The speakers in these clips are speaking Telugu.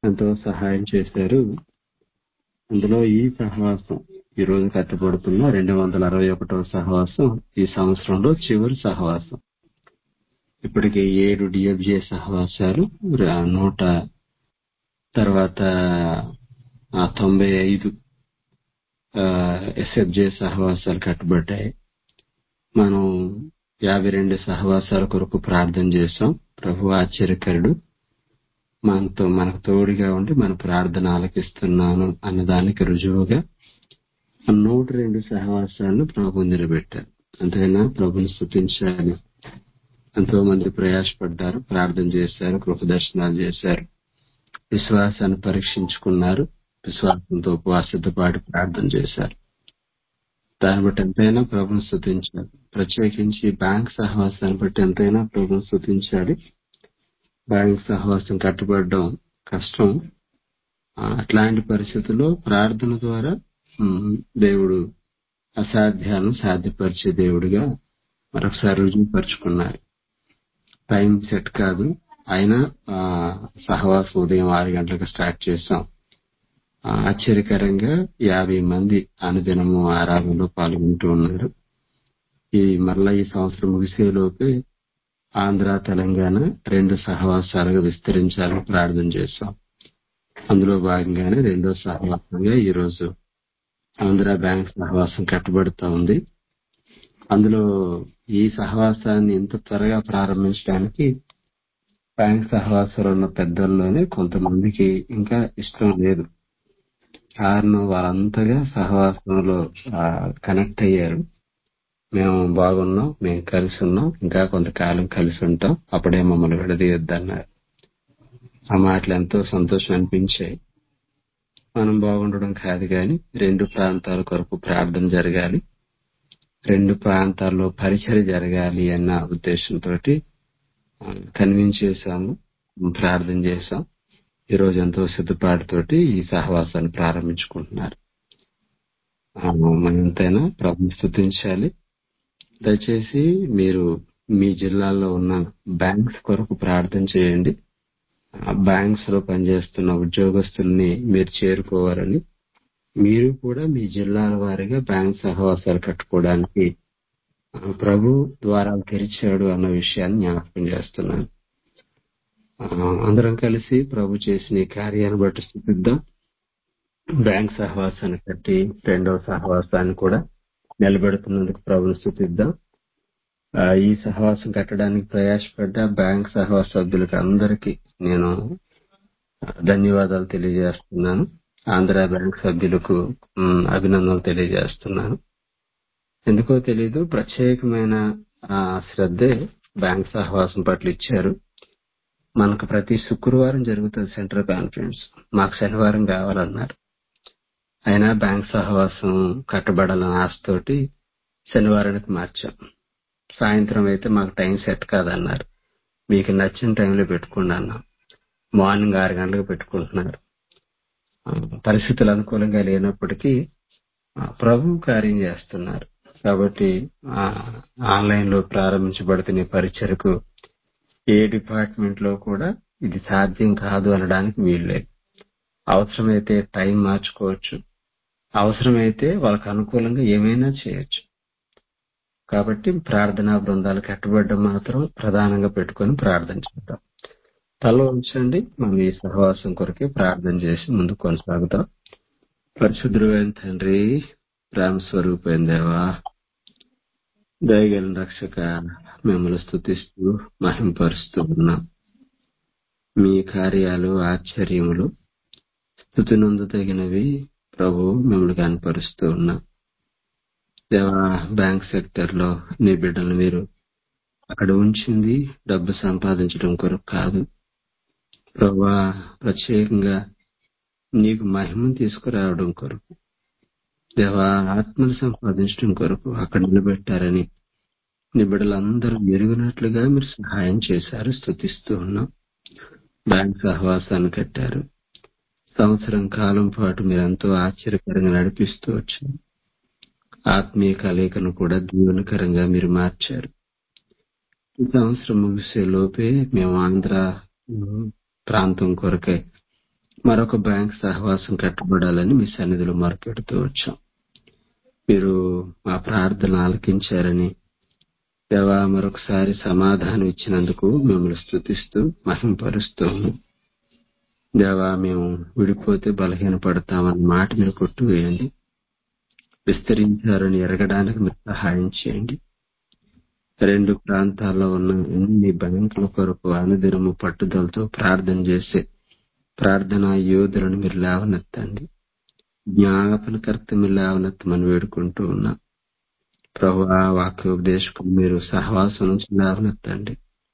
ఎంతో సహాయం చేశారు అందులో ఈ సహవాసం ఈ రోజు కట్టబడుతున్న రెండు వందల అరవై ఒకటవ సహవాసం ఈ సంవత్సరంలో చివరి సహవాసం ఇప్పటికి ఏడు డిఎఫ్జే సహవాసాలు ర- నూట తర్వాత ఆ, తొంభై ఐదు ఎస్ఎఫ్జే సహవాసాలు కట్టబడ్డాయి మనం యాభై రెండు సహవాసాల కొరకు ప్రార్థన చేశాం ప్రభు ఆశ్చర్యకరుడు మనతో మనకు తోడుగా ఉండి మన ప్రార్థన ఆలకిస్తున్నాను అన్నదానికి రుజువుగా నూట రెండు సహవాసాలను ప్రభు నిలబెట్టారు అంతేనా ప్రభుని స్థుతించాలి ఎంతో మంది ప్రయాసపడ్డారు ప్రార్థన చేశారు కృప దర్శనాలు చేశారు విశ్వాసాన్ని పరీక్షించుకున్నారు విశ్వాసంతో ఉపవాసంతో పాటు ప్రార్థన చేశారు దాన్ని బట్టి ఎంతైనా ప్రభుని స్థుతించాలి ప్రత్యేకించి బ్యాంక్ సహవాసాన్ని బట్టి ఎంతైనా ప్రభుని స్థుతించాలి బ్యాంక్ సహవాసం కట్టుబడడం కష్టం ఆ, అట్లాంటి పరిస్థితుల్లో ప్రార్థన ద్వారా ఉమ్, దేవుడు అసాధ్యాలను సాధ్యపరిచే దేవుడిగా మరొకసారి రుజువుపరుచుకున్నారు టైం సెట్ కాదు అయినా ఆ, సహవాసం ఉదయం ఆరు గంటలకు స్టార్ట్ చేశాం ఆ, ఆశ్చర్యకరంగా యాభై మంది అనుదినము ఆరాధనలో పాల్గొంటూ ఉన్నారు ఈ మరలా ఈ సంవత్సరం ముగిసేలోపే ఆంధ్ర తెలంగాణ రెండు సహవాసాలుగా విస్తరించాలని ప్రార్థన చేశాం అందులో భాగంగానే రెండో సహవాసంగా ఈ రోజు ఆంధ్ర బ్యాంక్ సహవాసం కట్టబడుతా ఉంది అందులో ఈ సహవాసాన్ని ఇంత త్వరగా ప్రారంభించడానికి బ్యాంక్ సహవాసాలు ఉన్న పెద్దల్లోనే కొంతమందికి ఇంకా ఇష్టం లేదు కారణం వారంతగా సహవాసంలో కనెక్ట్ అయ్యారు మేము బాగున్నాం మేము కలిసి ఉన్నాం ఇంకా కొంతకాలం కలిసి ఉంటాం అప్పుడే మమ్మల్ని విడదీయొద్దన్నారు ఆ మాటలు ఎంతో సంతోషం అనిపించాయి మనం బాగుండడం కాదు కానీ రెండు ప్రాంతాల కొరకు ప్రార్థన జరగాలి రెండు ప్రాంతాల్లో పరిచయం జరగాలి అన్న ఉద్దేశంతో కన్విన్స్ చేశాము ప్రార్థన చేశాం ఈ రోజు ఎంతో సిద్ధపాటుతోటి ఈ సహవాసాన్ని ప్రారంభించుకుంటున్నారు ఆ, మనంతైనా ప్రభుని స్థుతించాలి దయచేసి మీరు మీ జిల్లాలో ఉన్న బ్యాంక్స్ కొరకు ప్రార్థన చేయండి ఆ బ్యాంక్స్ లో పనిచేస్తున్న ఉద్యోగస్తుల్ని మీరు చేరుకోవాలని మీరు కూడా మీ జిల్లాల వారీగా బ్యాంక్ సహవాసాలు కట్టుకోవడానికి ఆ, ప్రభు ద్వారాలు తెరిచాడు అన్న విషయాన్ని జ్ఞాపకం చేస్తున్నాను ఆ, అందరం కలిసి ప్రభు చేసిన ఈ కార్యాన్ని బట్టి స్థుతిద్దాం బ్యాంక్ సహవాసాన్ని కట్టి రెండవ సహవాసాన్ని కూడా నిలబెడుతున్నందుకు ప్రభుని స్థుతిద్దాం ఆ, ఈ సహవాసం కట్టడానికి ప్రయాసపడ్డ బ్యాంక్ సహవాస సభ్యులకు అందరికీ నేను ధన్యవాదాలు తెలియజేస్తున్నాను ఆంధ్ర బ్యాంక్ సభ్యులకు మ్, అభినందనలు తెలియజేస్తున్నాను ఎందుకో తెలీదు ప్రత్యేకమైన ఆ, శ్రద్ధే బ్యాంక్ సహవాసం పట్ల ఇచ్చారు మనకు ప్రతి శుక్రవారం జరుగుతుంది సెంట్రల్ కాన్ఫరెన్స్ మాకు శనివారం కావాలన్నారు అయినా బ్యాంక్ సహవాసం కట్టబడాలని ఆశతోటి శనివారానికి మార్చాం సాయంత్రం అయితే మాకు టైం సెట్ కాదన్నారు మీకు నచ్చిన టైంలో పెట్టుకోండి అన్నాం మార్నింగ్ ఆరు గంటలకు పెట్టుకుంటున్నారు ఆ, పరిస్థితులు అనుకూలంగా లేనప్పటికీ ఆ, ప్రభు కార్యం చేస్తున్నారు కాబట్టి ఆ, ఆన్లైన్ లో ప్రారంభించబడుతున్న ఈ పరిచయకు ఏ డిపార్ట్మెంట్ లో కూడా ఇది సాధ్యం కాదు అనడానికి వీల్లేదు అవసరమైతే టైం మార్చుకోవచ్చు అవసరమైతే వాళ్ళకు అనుకూలంగా ఏమైనా చేయొచ్చు కాబట్టి ప్రార్థనా బృందాలు కట్టబడ్డం మాత్రం ప్రధానంగా పెట్టుకొని ప్రార్థన చేద్దాం తల ఉంచండి మనం ఈ సహవాసం కొరకే ప్రార్థన చేసి ముందుకు కొనసాగుతాం పరిశుద్ధుడైన తండ్రి ప్రేమ స్వరూపైన దేవా దయగలిన రక్షక మిమ్మల్ని స్థుతిస్తూ మహింపరుస్తూ ఉన్నాం మీ కార్యాలు ఆశ్చర్యములు స్థుతి తగినవి ప్రభు మిమ్మల్ని కనపరుస్తూ ఉన్నాం దేవా బ్యాంక్ సెక్టర్ లో నీ బిడ్డలు మీరు అక్కడ ఉంచింది డబ్బు సంపాదించడం కొరకు కాదు ప్రభా ప్రత్యేకంగా నీకు మహిమను తీసుకురావడం కొరకు దేవా ఆత్మను సంపాదించడం కొరకు అక్కడ నిలబెట్టారని నీ బిడ్డలందరూ ఎరుగునట్లుగా మీరు సహాయం చేశారు స్థుతిస్తూ ఉన్నాం బ్యాంక్ సహవాసాన్ని కట్టారు సంవత్సరం కాలం పాటు మీరు ఎంతో ఆశ్చర్యకరంగా నడిపిస్తూ వచ్చారు ఆత్మీయ కలయికను కూడా దీవెనకరంగా మీరు మార్చారు ఈ సంవత్సరం ముగిసే లోపే మేము ఆంధ్ర ఉమ్, ప్రాంతం కొరకై మరొక బ్యాంక్ సహవాసం కట్టబడాలని మీ సన్నిధిలో మొరపెడుతూ వచ్చాం మీరు మా ప్రార్థన ఆలకించారని దేవా మరొకసారి సమాధానం ఇచ్చినందుకు మిమ్మల్ని స్థుతిస్తూ మహింపరుస్తూ ఉన్నాం. దేవా మేము విడిపోతే బలహీనపడతామన్న మాట మీరు కొట్టువేయండి విస్తరించారని ఎరగడానికి మీరు సహాయం చేయండి రెండు ప్రాంతాల్లో ఉన్న ఎన్ని బ్యాంకుల కొరకు అనుదినము పట్టుదలతో ప్రార్థన చేసే ప్రార్థనా యోధులను మీరు లేవనెత్తండి జ్ఞాపనకర్త మీరు లేవనెత్తమని వేడుకుంటూ ఉన్నాం ప్రభు వాక్యోపదేశకం మీరు సహవాసం నుంచి లేవనెత్తండి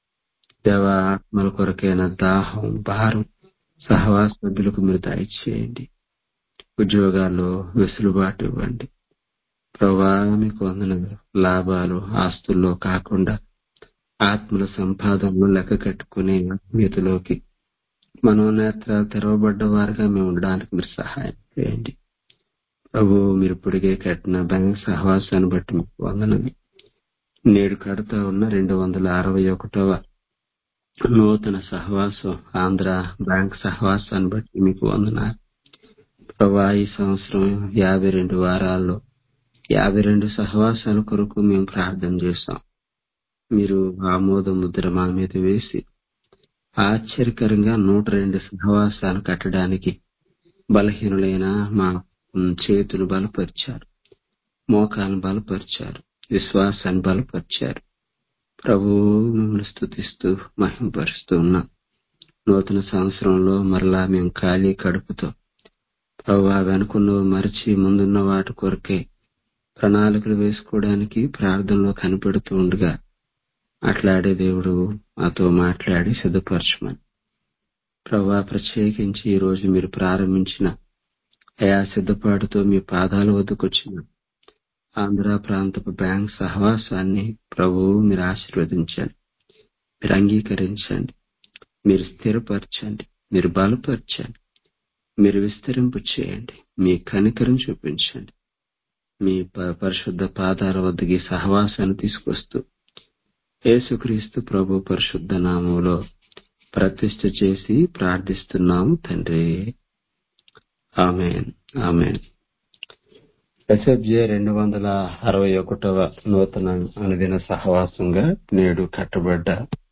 దేవ ఆత్మల కొరకైన దాహం భారం సహవాస సభ్యులకు మీరు దయచేయండి ఉద్యోగాల్లో వెసులుబాటు ఇవ్వండి ప్రభా మీకు వందనలు లాభాలు ఆస్తుల్లో కాకుండా ఆత్మల సంపాదనలు లెక్క కట్టుకునే ఆత్మీయతలోకి మనోనేత్రాలు తెరవబడ్డ వారుగా మేము ఉండడానికి మీరు సహాయం చేయండి ప్రభు మీరు పొడిగే కట్టిన బ్యాంక్ సహవాసాన్ని బట్టి మీకు వందనలు నేడు కడతా ఉన్న రెండు వందల అరవై ఒకటవ నూతన సహవాసం ఆంధ్ర బ్యాంక్ సహవాసాన్ని బట్టి మీకు వందనాలు ప్రభా ఈ సంవత్సరం యాభై రెండు వారాల్లో యాభై రెండు సహవాసాల కొరకు మేము ప్రార్థన చేస్తాం మీరు ఆమోద ముద్ర మా మీద వేసి ఆశ్చర్యకరంగా నూట రెండు సహవాసాలు కట్టడానికి బలహీనులైన మా చేతులు బలపరిచారు మోకాలను బలపరిచారు విశ్వాసాన్ని బలపరిచారు ప్రభు మిమ్మల్ని స్థుతిస్తూ మహింపరుస్తూ ఉన్నాం నూతన సంవత్సరంలో మరలా మేము ఖాళీ కడుపుతో ప్రభు వెనుకున్నవి మరిచి ముందున్న వాటి కొరకే ప్రణాళికలు వేసుకోవడానికి ప్రార్థనలో కనిపెడుతూ ఉండగా అట్లాడే దేవుడు మాతో మాట్లాడి సిద్ధపరచమని ప్రభా ప్రత్యేకించి ఈ రోజు మీరు ప్రారంభించిన అయా సిద్ధపాటుతో మీ పాదాల వద్దకొచ్చిన ఆంధ్ర ప్రాంతపు బ్యాంక్ సహవాసాన్ని ప్రభువు మీరు ఆశీర్వదించండి మీరు అంగీకరించండి మీరు స్థిరపరచండి మీరు బలపరచండి మీరు విస్తరింపు చేయండి మీ కనికరం చూపించండి మీ ప- పరిశుద్ధ పాదాల వద్దకి సహవాసాన్ని తీసుకొస్తూ యేసుక్రీస్తు ప్రభు పరిశుద్ధ నామంలో ప్రతిష్ఠ చేసి ప్రార్థిస్తున్నాము తండ్రి ఆమెన్ ఆమెన్ ఎస్ఎఫ్జే రెండు వందల అరవై ఒకటవ నూతన అనుదిన సహవాసంగా నేడు కట్టబడ్డ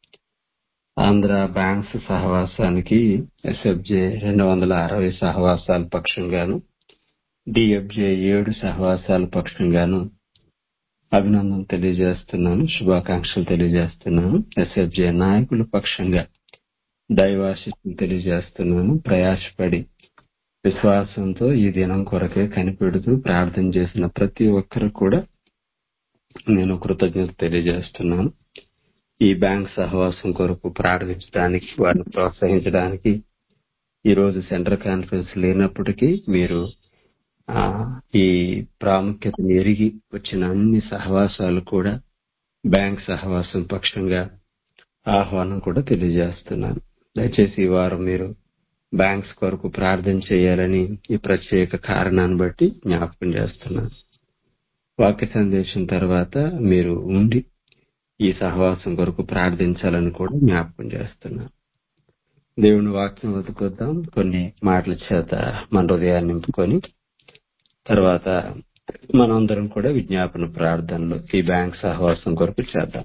ఆంధ్ర బ్యాంక్స్ సహవాసానికి ఎస్ఎఫ్జే రెండు వందల అరవై సహవాసాల పక్షంగాను డిఎఫ్జే ఏడు సహవాసాల పక్షంగాను అభినందన తెలియజేస్తున్నాను శుభాకాంక్షలు తెలియజేస్తున్నాను ఎస్ఎఫ్జే నాయకుల పక్షంగా దైవాశిస్సులు తెలియజేస్తున్నాను ప్రయాసపడి విశ్వాసంతో ఈ దినం కొరకే కనిపెడుతూ ప్రార్థన చేసిన ప్రతి ఒక్కరు కూడా నేను కృతజ్ఞత తెలియజేస్తున్నాను ఈ బ్యాంక్ సహవాసం కొరకు ప్రార్థించడానికి వారిని ప్రోత్సహించడానికి ఈ రోజు సెంటర్ కాన్ఫరెన్స్ లేనప్పటికీ మీరు ఆ, ఈ ప్రాముఖ్యతను ఎరిగి వచ్చిన అన్ని సహవాసాలు కూడా బ్యాంక్ సహవాసం పక్షంగా ఆహ్వానం కూడా తెలియజేస్తున్నాను దయచేసి ఈ వారం మీరు బ్యాంక్స్ కొరకు ప్రార్థన చేయాలని ఈ ప్రత్యేక కారణాన్ని బట్టి జ్ఞాపకం చేస్తున్నాను వాక్య సందేశం తర్వాత మీరు ఉండి ఈ సహవాసం కొరకు ప్రార్థించాలని కూడా జ్ఞాపకం చేస్తున్నాను దేవుని వాక్యం వదుకొద్దాం కొన్ని మాటల చేత మన హృదయాన్ని నింపుకొని తర్వాత మనందరం కూడా విజ్ఞాపన ప్రార్థనలు ఈ బ్యాంక్ సహవాసం కొరకు చేద్దాం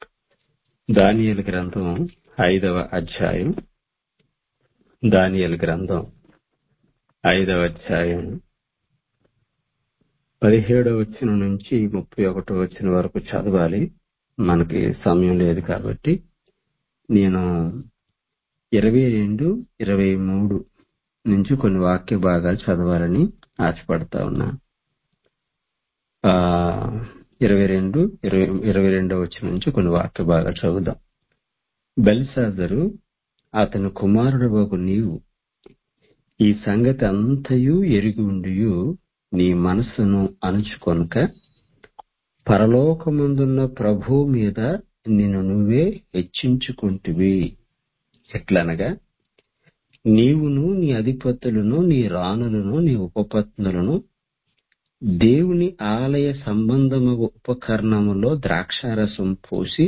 దానియలు గ్రంథం ఐదవ అధ్యాయం దానియలు గ్రంథం ఐదవ అధ్యాయం పదిహేడవ వచ్చిన నుంచి ముప్పై ఒకటో వచ్చిన వరకు చదవాలి మనకి సమయం లేదు కాబట్టి నేను ఇరవై రెండు ఇరవై మూడు నుంచి కొన్ని వాక్య భాగాలు చదవాలని ఆశపడతా ఉన్నా ఆ ఇరవై రెండు ఇరవై ఇరవై రెండో వచ్చిన నుంచి కొన్ని వాక్య భాగాలు చదువుదాం బెల్సాజరు అతని కుమారుడు ఒక నీవు ఈ సంగతి అంతయు ఎరిగి ఉండియు నీ మనస్సును అణుచుకొనక పరలోకమందున్న ప్రభు మీద నిన్ను నువ్వే హెచ్చించుకుంటివి ఎట్లనగా నీవును నీ అధిపతులను నీ రాణులను నీ ఉపపత్నులను దేవుని ఆలయ సంబంధము ఉపకరణములో ద్రాక్షారసం పోసి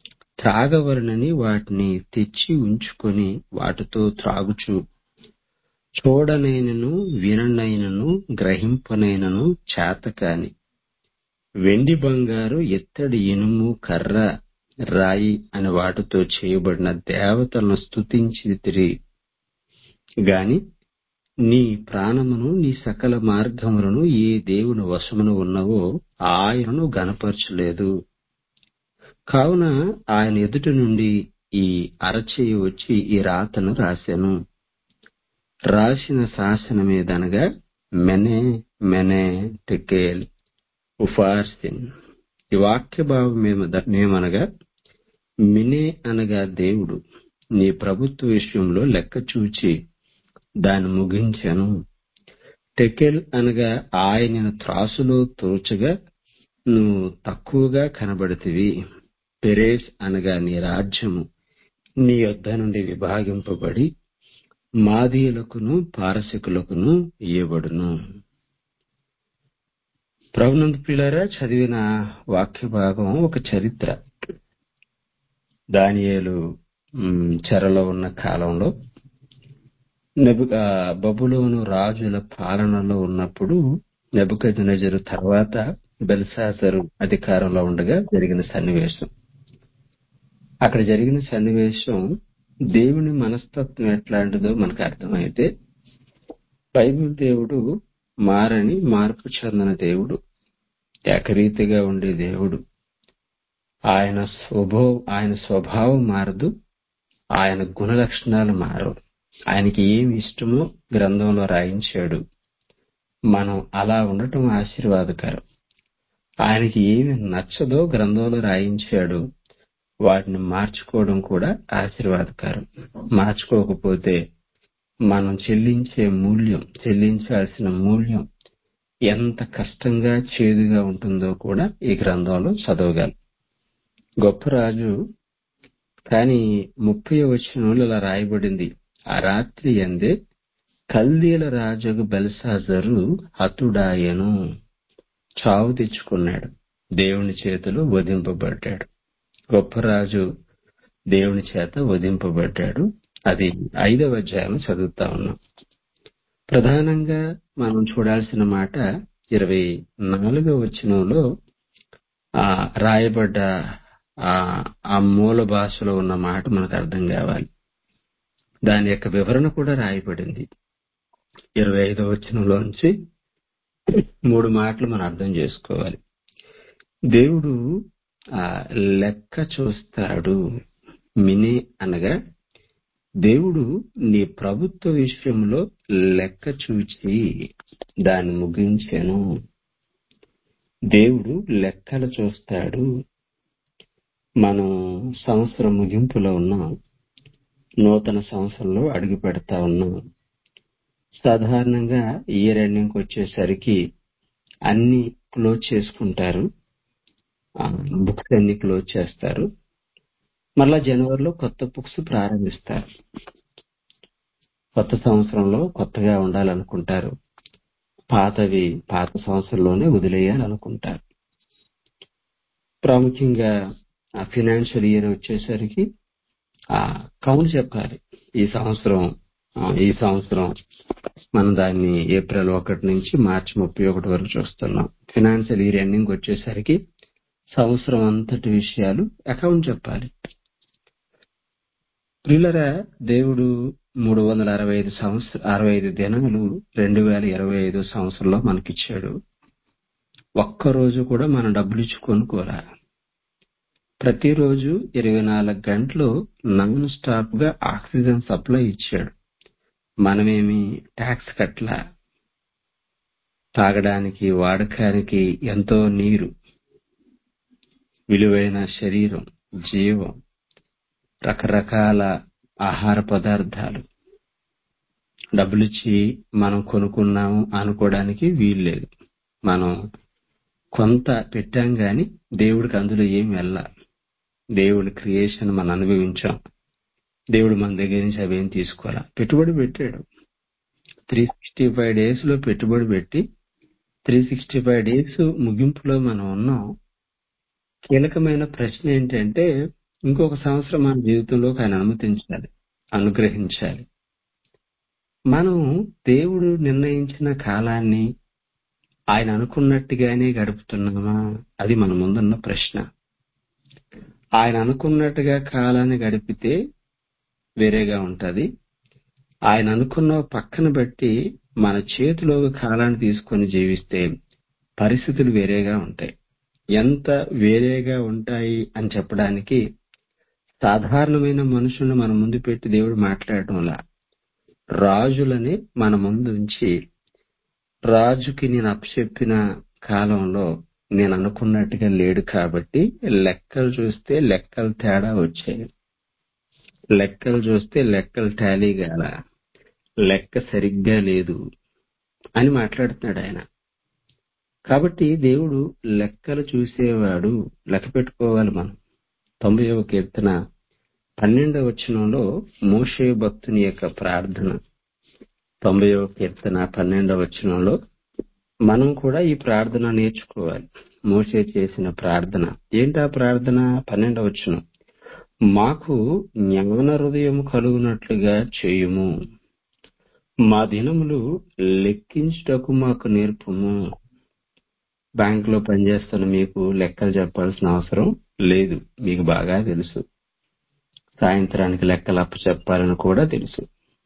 త్రాగవలనని వాటిని తెచ్చి ఉంచుకొని వాటితో త్రాగుచు చూడనైనను విననైనను గ్రహింపనైనను చేతకాని వెండి బంగారు ఎత్తడి ఇనుము కర్ర రాయి అని వాటితో చేయబడిన దేవతలను స్తుతించితిరి గాని నీ ప్రాణమును నీ సకల మార్గములను ఏ దేవుని వశమున ఉన్నవో ఆయనను గనపరచలేదు కావున ఆయన ఎదుట నుండి ఈ అరచేయి వచ్చి ఈ రాతను రాశాను రాసిన శాసనమేదనగా మెనే మెనే టెకేల్ ఉఫార్సిన్ ఈ వాక్య భావం మేమనగా మినే అనగా దేవుడు నీ ప్రభుత్వ విషయంలో లెక్క చూచి దాన్ని ముగించాను టెకెల్ అనగా ఆయనను త్రాసులో తోచగా నువ్వు తక్కువగా కనబడితివి పెరేస్ అనగా నీ రాజ్యము నీ యొద్ద నుండి విభాగింపబడి మాదీయులకును పారసికులకును ఇయ్యబడును ప్రభునంద పిల్లరా చదివిన వాక్య భాగం ఒక చరిత్ర దానియేలు చెరలో ఉన్న కాలంలో నెబు బబులోను రాజుల పాలనలో ఉన్నప్పుడు నెబుకద్నెజరు తర్వాత బెల్సాసరు అధికారంలో ఉండగా జరిగిన సన్నివేశం అక్కడ జరిగిన సన్నివేశం దేవుని మనస్తత్వం ఎట్లాంటిదో మనకు అర్థమైతే బైబిల్ దేవుడు మారని మార్పు చెందిన దేవుడు ఏకరీతిగా ఉండే దేవుడు ఆయన స్వభావం ఆయన స్వభావం మారదు ఆయన గుణ లక్షణాలు మారవు ఆయనకి ఏమి ఇష్టమో గ్రంథంలో రాయించాడు మనం అలా ఉండటం ఆశీర్వాదకరం ఆయనకి ఏమి నచ్చదో గ్రంథంలో రాయించాడు వాటిని మార్చుకోవడం కూడా ఆశీర్వాదకరం మార్చుకోకపోతే మనం చెల్లించే మూల్యం చెల్లించాల్సిన మూల్యం ఎంత కష్టంగా చేదుగా ఉంటుందో కూడా ఈ గ్రంథంలో చదవగలం గొప్ప రాజు కానీ ముప్పై వచనంలో ఇలా రాయబడింది ఆ రాత్రి అందే కల్దీల రాజుకు బెల్సాజరు హతుడాయను చావు తెచ్చుకున్నాడు దేవుని చేతిలో వధింపబడ్డాడు గొప్ప రాజు దేవుని చేత వధింపబడ్డాడు అది ఐదవ అధ్యాయం చదువుతా ఉన్నాం ప్రధానంగా మనం చూడాల్సిన మాట ఇరవై నాలుగవ వచనంలో ఆ రాయబడ్డ ఆ మూల భాషలో ఉన్న మాట మనకు అర్థం కావాలి దాని యొక్క వివరణ కూడా రాయబడింది ఇరవై ఐదవ వచనంలోంచి మూడు మాటలు మనం అర్థం చేసుకోవాలి దేవుడు ఆ లెక్క చూస్తాడు మినే అనగా దేవుడు నీ ప్రభుత్వ విషయంలో లెక్క చూచి దాన్ని ముగించాను దేవుడు లెక్కలు చూస్తాడు మనం సంవత్సరం ముగింపులో ఉన్నాం నూతన సంవత్సరంలో అడుగు పెడతా ఉన్నాం సాధారణంగా ఇయర్ ఎండింగ్ వచ్చేసరికి అన్ని క్లోజ్ చేసుకుంటారు బుక్స్ అన్ని క్లోజ్ చేస్తారు మళ్ళా జనవరిలో కొత్త బుక్స్ ప్రారంభిస్తారు కొత్త సంవత్సరంలో కొత్తగా ఉండాలనుకుంటారు పాతవి పాత సంవత్సరంలోనే వదిలేయాలనుకుంటారు ప్రాముఖ్యంగా ఫినాన్షియల్ ఇయర్ వచ్చేసరికి ఆ కౌంట్ చెప్పాలి ఈ సంవత్సరం ఈ సంవత్సరం మనం దాన్ని ఏప్రిల్ ఒకటి నుంచి మార్చి ముప్పై ఒకటి వరకు చూస్తున్నాం ఫినాన్షియల్ ఇయర్ ఎండింగ్ వచ్చేసరికి సంవత్సరం అంతటి విషయాలు అకౌంట్ చెప్పాలి ప్రిల్లరా దేవుడు మూడు వందల అరవై ఐదు సంవత్సర అరవై ఐదు దినాలు రెండు వేల ఇరవై ఐదు సంవత్సరంలో మనకిచ్చాడు ఒక్కరోజు కూడా మనం డబ్బులు ఇచ్చి కొనుక్కోరా ప్రతిరోజు ఇరవై నాలుగు గంటలు నాన్ స్టాప్ గా ఆక్సిజన్ సప్లై ఇచ్చాడు మనమేమి ట్యాక్స్ కట్ల తాగడానికి వాడకానికి ఎంతో నీరు విలువైన శరీరం జీవం రకరకాల ఆహార పదార్థాలు డబ్బులిచ్చి మనం కొనుక్కున్నాము అనుకోవడానికి వీల్లేదు మనం కొంత పెట్టాం గాని దేవుడికి అందులో ఏం వెళ్ళ దేవుడి క్రియేషన్ మనం అనుభవించాం దేవుడు మన దగ్గర నుంచి అవేం తీసుకోవాలా పెట్టుబడి పెట్టాడు త్రీ సిక్స్టీ ఫైవ్ డేస్ లో పెట్టుబడి పెట్టి త్రీ సిక్స్టీ ఫైవ్ డేస్ ముగింపులో మనం ఉన్నాం కీలకమైన ప్రశ్న ఏంటంటే ఇంకొక సంవత్సరం మన జీవితంలోకి ఆయన అనుమతించాలి అనుగ్రహించాలి మనం దేవుడు నిర్ణయించిన కాలాన్ని ఆయన అనుకున్నట్టుగానే గడుపుతున్నామా అది మన ముందున్న ప్రశ్న ఆయన అనుకున్నట్టుగా కాలాన్ని గడిపితే వేరేగా ఉంటది ఆయన అనుకున్న పక్కన బట్టి మన చేతిలో కాలాన్ని తీసుకొని జీవిస్తే పరిస్థితులు వేరేగా ఉంటాయి ఎంత వేరేగా ఉంటాయి అని చెప్పడానికి సాధారణమైన మనుషులను మన ముందు పెట్టి దేవుడు మాట్లాడడంలా రాజులని మన ముందు ఉంచి రాజుకి నేను అప్పచెప్పిన కాలంలో నేను అనుకున్నట్టుగా లేడు కాబట్టి లెక్కలు చూస్తే లెక్కలు తేడా వచ్చాయి లెక్కలు చూస్తే లెక్కలు టాలీ గాల లెక్క సరిగ్గా లేదు అని మాట్లాడుతున్నాడు ఆయన కాబట్టి దేవుడు లెక్కలు చూసేవాడు లెక్క పెట్టుకోవాలి మనం తొంభైవ కీర్తన పన్నెండవ వచనంలో మోషే భక్తుని యొక్క ప్రార్థన తొంభైవ కీర్తన పన్నెండవ వచనంలో మనం కూడా ఈ ప్రార్థన నేర్చుకోవాలి మోషే చేసిన ప్రార్థన ఏంటా ప్రార్థన పన్నెండవ వచనం మాకు జ్ఞాన హృదయం కలుగునట్లుగా చేయుము మా దినములు లెక్కించుటకు మాకు నేర్పుము బ్యాంక్ లో పనిచేస్తున్న మీకు లెక్కలు చెప్పాల్సిన అవసరం లేదు మీకు బాగా తెలుసు సాయంత్రానికి లెక్కలు అప్పు చెప్పాలని కూడా తెలుసు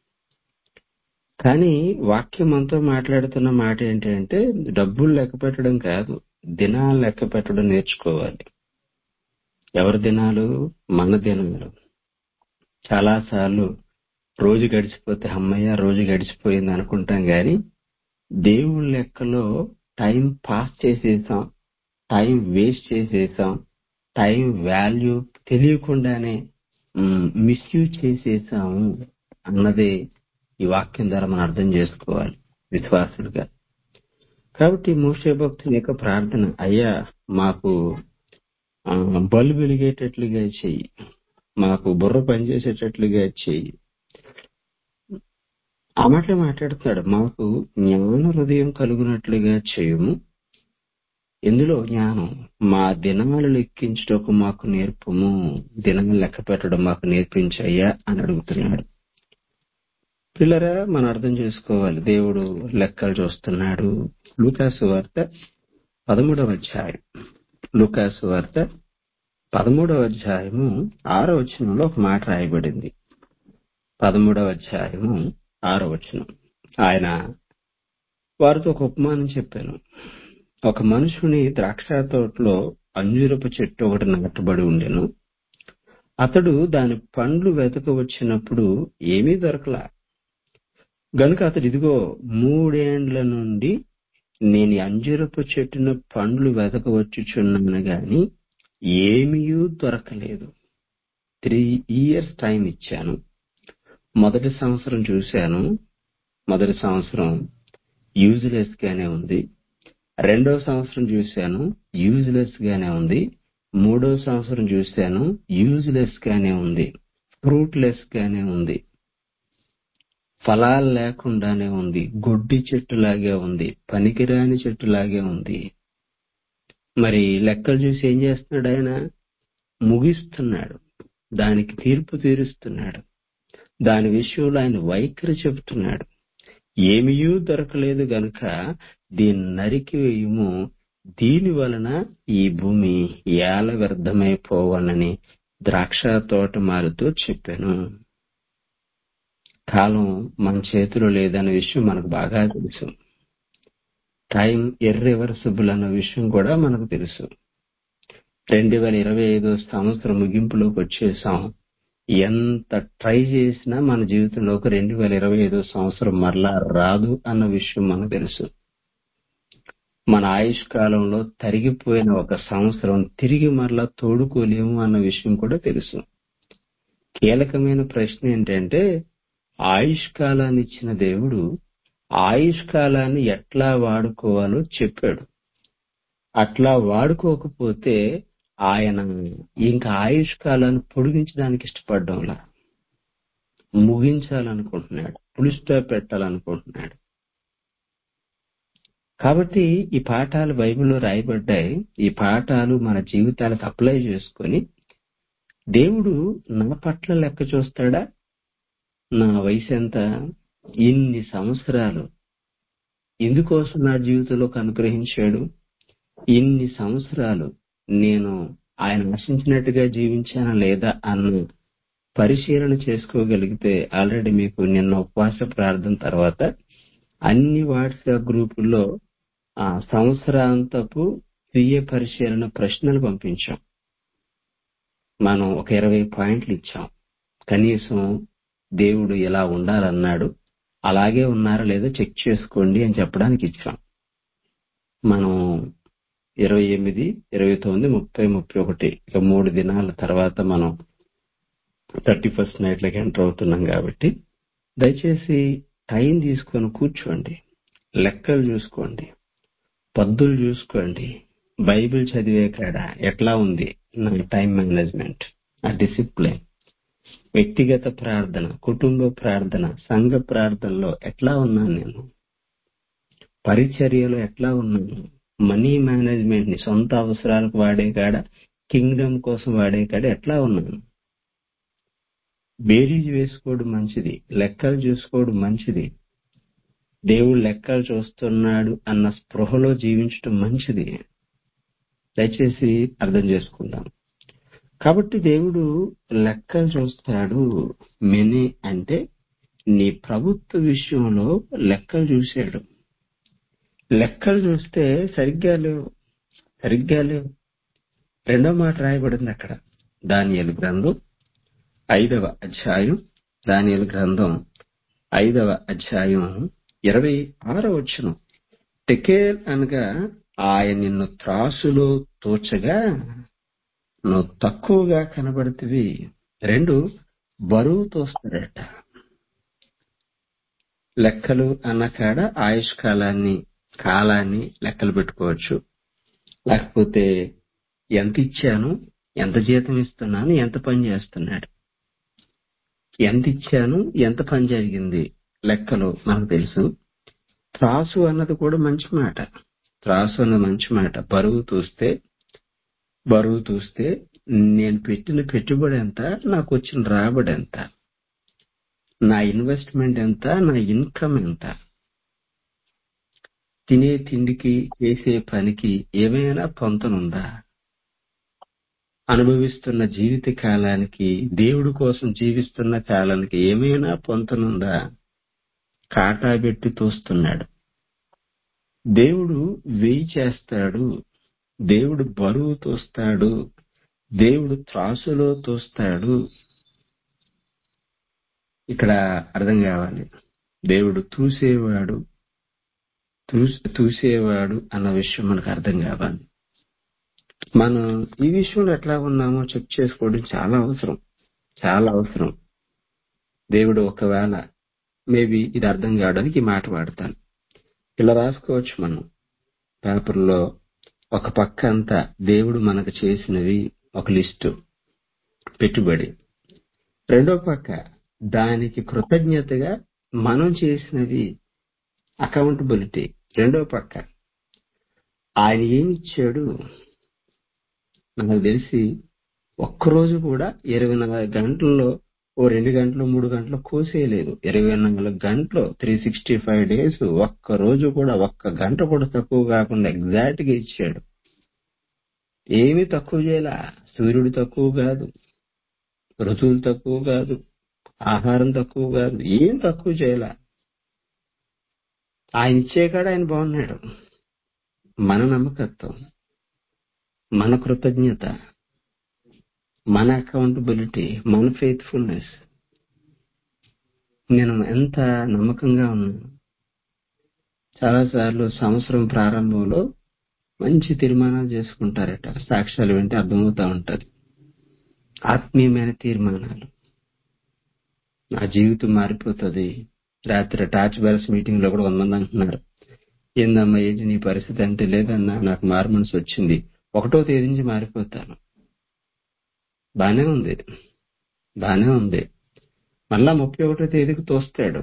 కానీ వాక్యం మనతో మాట్లాడుతున్న మాట ఏంటంటే డబ్బులు లెక్క పెట్టడం కాదు దినాలు లెక్క పెట్టడం నేర్చుకోవాలి ఎవరి దినాలు మన దినాలు చాలా సార్లు రోజు గడిచిపోతే అమ్మయ్య రోజు గడిచిపోయింది అనుకుంటాం గాని దేవుడి లెక్కలో టైం పాస్ చేసేసాం టైం వేస్ట్ చేసేసాం టైం వాల్యూ తెలియకుండానే మిస్యూజ్ చేసేసాము అన్నదే ఈ వాక్యం ద్వారా మనం అర్థం చేసుకోవాలి విశ్వాసులుగా కాబట్టి మోసే భక్తుని యొక్క ప్రార్థన అయ్యా మాకు ఆ, బల్బు వెలిగేటట్లుగా చెయ్యి మాకు బుర్ర పనిచేసేటట్లుగా చెయ్యి ఆ మాటలు మాట్లాడుతున్నాడు మాకు జ్ఞాన హృదయం కలుగునట్లుగా చేయము ఎందులో జ్ఞానం మా దినాలు లెక్కించుటకు మాకు నేర్పము దినాలు లెక్క పెట్టడం మాకు నేర్పించయ్యా అని అడుగుతున్నాడు పిల్లరా మనం అర్థం చేసుకోవాలి దేవుడు లెక్కలు చూస్తున్నాడు లూకాసు వార్త పదమూడవ అధ్యాయం లూకాసు వార్త పదమూడవ అధ్యాయము ఆరో వచనంలో ఒక మాట రాయబడింది పదమూడవ అధ్యాయము ఆరో వచనం ఆయన వారితో ఒక ఉపమానం చెప్పాను ఒక మనుషుని ద్రాక్ష తోటలో అంజూరపు చెట్టు ఒకటి నాటబడి ఉండెను అతడు దాని పండ్లు వెతక వచ్చినప్పుడు ఏమీ దొరకలా గనుక అతడు ఇదిగో మూడేండ్ల నుండి నేను ఈ అంజూరపు చెట్టున పండ్లు వెతకవచ్చుచున్నాను గాని ఏమీ దొరకలేదు త్రీ ఇయర్స్ టైం ఇచ్చాను మొదటి సంవత్సరం చూశాను మొదటి సంవత్సరం యూజ్లెస్ గానే ఉంది రెండో సంవత్సరం చూశాను యూజ్లెస్ గానే ఉంది మూడో సంవత్సరం చూశాను యూజ్లెస్ గానే ఉంది ఫ్రూట్లెస్ గానే ఉంది ఫలాలు లేకుండానే ఉంది గొడ్డి చెట్టులాగే ఉంది పనికిరాని చెట్టులాగే ఉంది మరి లెక్కలు చూసి ఏం చేస్తున్నాడు ఆయన ముగిస్తున్నాడు దానికి తీర్పు తీరుస్తున్నాడు దాని విషయంలో ఆయన వైఖరి చెబుతున్నాడు ఏమీయూ దొరకలేదు గనుక దీన్ని నరికి వేయుము దీని వలన ఈ భూమి ఏల వ్యర్థమైపోవనని ద్రాక్ష తోటమాలితో చెప్పాను కాలం మన చేతిలో లేదన్న విషయం మనకు బాగా తెలుసు టైం ఇర్రివర్సిబుల్ అన్న విషయం కూడా మనకు తెలుసు రెండు వేల ఇరవై ఐదో సంవత్సరం ముగింపులోకి వచ్చేసాం ఎంత ట్రై చేసినా మన జీవితంలోకి రెండు వేల ఇరవై ఐదో సంవత్సరం మరలా రాదు అన్న విషయం మనకు తెలుసు మన ఆయుష్ కాలంలో తరిగిపోయిన ఒక సంవత్సరం తిరిగి మరలా తోడుకోలేము అన్న విషయం కూడా తెలుసు కీలకమైన ప్రశ్న ఏంటంటే ఆయుష్ కాలాన్ని ఇచ్చిన దేవుడు ఆయుష్ కాలాన్ని ఎట్లా వాడుకోవాలో చెప్పాడు అట్లా వాడుకోకపోతే ఆయన ఇంకా ఆయుష్ కాలాన్ని పొడిగించడానికి ఇష్టపడ్డంలా ముగించాలనుకుంటున్నాడు పులిస్టా పెట్టాలనుకుంటున్నాడు కాబట్టి ఈ పాఠాలు బైబిల్లో రాయబడ్డాయి ఈ పాఠాలు మన జీవితాలకు అప్లై చేసుకొని దేవుడు నా పట్ల లెక్క చూస్తాడా నా వయసు ఎంత ఇన్ని సంవత్సరాలు ఇందుకోసం నా జీవితంలోకి అనుగ్రహించాడు ఇన్ని సంవత్సరాలు నేను ఆయన ఆశించినట్టుగా జీవించానా లేదా అన్న పరిశీలన చేసుకోగలిగితే ఆల్రెడీ మీకు నిన్న ఉపవాస ప్రార్థన తర్వాత అన్ని వాట్సాప్ గ్రూపుల్లో ఆ సంవత్సరాంతపు స్వీయ పరిశీలన ప్రశ్నలు పంపించాం మనం ఒక ఇరవై పాయింట్లు ఇచ్చాం కనీసం దేవుడు ఎలా ఉండాలన్నాడు అలాగే ఉన్నారా లేదా చెక్ చేసుకోండి అని చెప్పడానికి ఇచ్చాం మనం ఇరవై ఎనిమిది ఇరవై తొమ్మిది ముప్పై ముప్పై ఒకటి ఇక మూడు దినాల తర్వాత మనం థర్టీ ఫస్ట్ నైట్లోకి ఎంటర్ అవుతున్నాం కాబట్టి దయచేసి టైం తీసుకొని కూర్చోండి లెక్కలు చూసుకోండి పద్దులు చూసుకోండి బైబిల్ చదివే కాడ ఎట్లా ఉంది నా టైం మేనేజ్మెంట్ ఆ డిసిప్లిన్ వ్యక్తిగత ప్రార్థన కుటుంబ ప్రార్థన సంఘ ప్రార్థనలో ఎట్లా ఉన్నాను నేను పరిచర్యలో ఎట్లా ఉన్నాను మనీ మేనేజ్మెంట్ ని సొంత అవసరాలకు వాడే కాడ కింగ్డమ్ కోసం వాడే కాడ ఎట్లా ఉన్నాను బేరీజ్ వేసుకోవడం మంచిది లెక్కలు చూసుకోవడం మంచిది దేవుడు లెక్కలు చూస్తున్నాడు అన్న స్పృహలో జీవించడం మంచిది దయచేసి అర్థం చేసుకుందాం కాబట్టి దేవుడు లెక్కలు చూస్తాడు మెనీ అంటే నీ ప్రభుత్వ విషయంలో లెక్కలు చూశాడు లెక్కలు చూస్తే సరిగ్గా లేవు సరిగ్గా లేవు రెండో మాట రాయబడింది అక్కడ దానియలు గ్రంథం ఐదవ అధ్యాయం దానియలు గ్రంథం ఐదవ అధ్యాయం ఇరవై ఆరో వచ్చును టెకేల్ అనగా ఆయన నిన్ను త్రాసులో తోచగా నువ్వు తక్కువగా కనబడుతుంది రెండు బరువు తోస్తాడట లెక్కలు అన్న కాడ ఆయుష్ కాలాన్ని కాలాన్ని లెక్కలు పెట్టుకోవచ్చు లేకపోతే ఎంత ఇచ్చాను ఎంత జీతం ఇస్తున్నాను ఎంత పని చేస్తున్నాడు ఎంత ఇచ్చాను ఎంత పని జరిగింది లెక్కలు మనకు తెలుసు త్రాసు అన్నది కూడా మంచి మాట త్రాసు అన్నది మంచి మాట బరువు చూస్తే బరువు చూస్తే నేను పెట్టిన పెట్టుబడి ఎంత నాకు వచ్చిన రాబడి ఎంత నా ఇన్వెస్ట్మెంట్ ఎంత నా ఇన్కమ్ ఎంత తినే తిండికి చేసే పనికి ఏమైనా పొంతనుందా అనుభవిస్తున్న జీవిత కాలానికి దేవుడి కోసం జీవిస్తున్న కాలానికి ఏమైనా పొంతనుందా కాటా పెట్టి తోస్తున్నాడు దేవుడు వేయి చేస్తాడు దేవుడు బరువు తోస్తాడు దేవుడు త్రాసులో తోస్తాడు ఇక్కడ అర్థం కావాలి దేవుడు తూసేవాడు తూసేవాడు అన్న విషయం మనకు అర్థం కావాలి మనం ఈ విషయంలో ఎట్లా ఉన్నామో చెక్ చేసుకోవడం చాలా అవసరం చాలా అవసరం దేవుడు ఒకవేళ మేబీ ఇది అర్థం కావడానికి ఈ మాట వాడతాను ఇలా రాసుకోవచ్చు మనం పేపర్లో ఒక పక్క అంతా దేవుడు మనకు చేసినవి ఒక లిస్టు పెట్టుబడి రెండో పక్క దానికి కృతజ్ఞతగా మనం చేసినవి అకౌంటబిలిటీ రెండో పక్క ఆయన ఏమిచ్చాడు నాకు తెలిసి ఒక్కరోజు కూడా ఇరవై నాలుగు గంటల్లో ఓ రెండు గంటలు మూడు గంటలు కోసేయలేదు ఇరవై నాలుగు గంటలు త్రీ సిక్స్టీ ఫైవ్ డేస్ ఒక్క రోజు కూడా ఒక్క గంట కూడా తక్కువ కాకుండా ఎగ్జాక్ట్ గా ఇచ్చాడు ఏమీ తక్కువ చేయలా సూర్యుడు తక్కువ కాదు ఋతువులు తక్కువ కాదు ఆహారం తక్కువ కాదు ఏం తక్కువ చేయలా ఆయన ఇచ్చే కాడ ఆయన బాగున్నాడు మన నమ్మకత్వం మన కృతజ్ఞత మన అకౌంటబిలిటీ మన ఫెయిత్ఫుల్నెస్ నేను ఎంత నమ్మకంగా ఉన్నాను చాలాసార్లు సంవత్సరం ప్రారంభంలో మంచి తీర్మానాలు చేసుకుంటారట సాక్ష్యాలు వింటే అర్థమవుతా ఉంటది ఆత్మీయమైన తీర్మానాలు నా జీవితం మారిపోతుంది రాత్రి టార్చ్ బెల్స్ మీటింగ్ లో కూడా వంద అంటున్నారు ఏందమ్మా ఏంటి నీ పరిస్థితి అంటే లేదన్నా నాకు మారు మనసు వచ్చింది ఒకటో తేదీ నుంచి మారిపోతాను బానే ఉంది బానే ఉంది మళ్ళా ముప్పై ఒకటో తేదీకి తోస్తాడు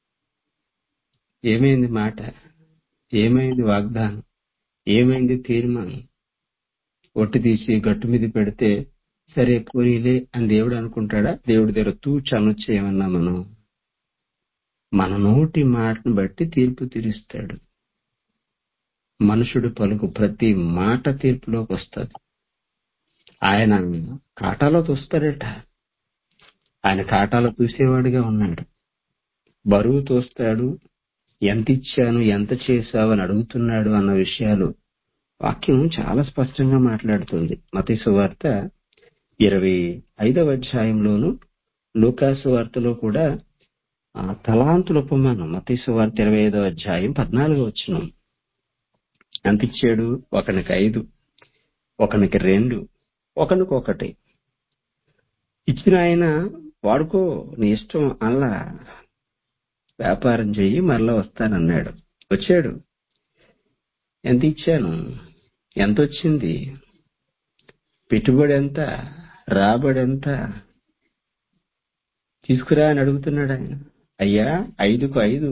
ఏమైంది మాట ఏమైంది వాగ్దానం ఏమైంది తీర్మానం ఒట్టి తీసి గట్టు మీద పెడితే సరే పోనీలే అని దేవుడు అనుకుంటాడా దేవుడి దగ్గర తూచి అనొచ్చు ఏమన్నా మనం మన నోటి మాటను బట్టి తీర్పు తీరుస్తాడు మనుషుడు పలుకు ప్రతి మాట తీర్పులోకి వస్తుంది ఆయన కాటాలో చూస్తాడట ఆయన కాటాలో చూసేవాడిగా ఉన్నాడు బరువు తోస్తాడు ఎంత ఇచ్చాను ఎంత చేశావు అని అడుగుతున్నాడు అన్న విషయాలు వాక్యం చాలా స్పష్టంగా మాట్లాడుతుంది మతీసు వార్త ఇరవై ఐదవ అధ్యాయంలోను లూకాసు వార్తలో కూడా ఆ తలాంతుల ఉపమానం మతీసు వార్త ఇరవై ఐదవ అధ్యాయం పద్నాలుగో వచ్చిన ఎంత ఇచ్చాడు ఒకనికి ఐదు ఒకనికి రెండు ఒకనికి ఒకటి ఇచ్చిన ఆయన వాడుకో నీ ఇష్టం అలా వ్యాపారం చెయ్యి మరలా వస్తానన్నాడు వచ్చాడు ఎంత ఇచ్చాను ఎంత వచ్చింది పెట్టుబడి ఎంత రాబడి ఎంత తీసుకురా అని అడుగుతున్నాడు ఆయన అయ్యా ఐదుకు ఐదు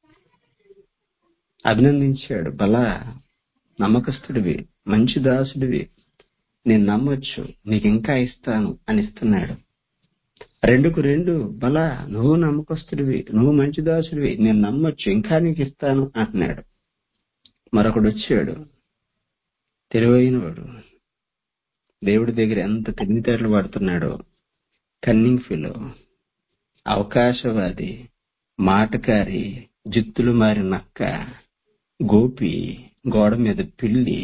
అభినందించాడు బలా నమ్మకస్తుడివి మంచి దాసుడివి నేను నమ్మొచ్చు నీకు ఇంకా ఇస్తాను అని ఇస్తున్నాడు రెండుకు రెండు బలా నువ్వు నమ్మకస్తుడివి నువ్వు మంచి దాసుడివి నేను నమ్మొచ్చు ఇంకా నీకు ఇస్తాను అంటున్నాడు మరొకడు వచ్చాడు తెలివైనవాడు దేవుడి దగ్గర ఎంత తెలివితేటలు పడుతున్నాడో కన్నింగ్ ఫిలో అవకాశవాది మాటకారి జిత్తులు మారి నక్క గోపి గోడ మీద పిల్లి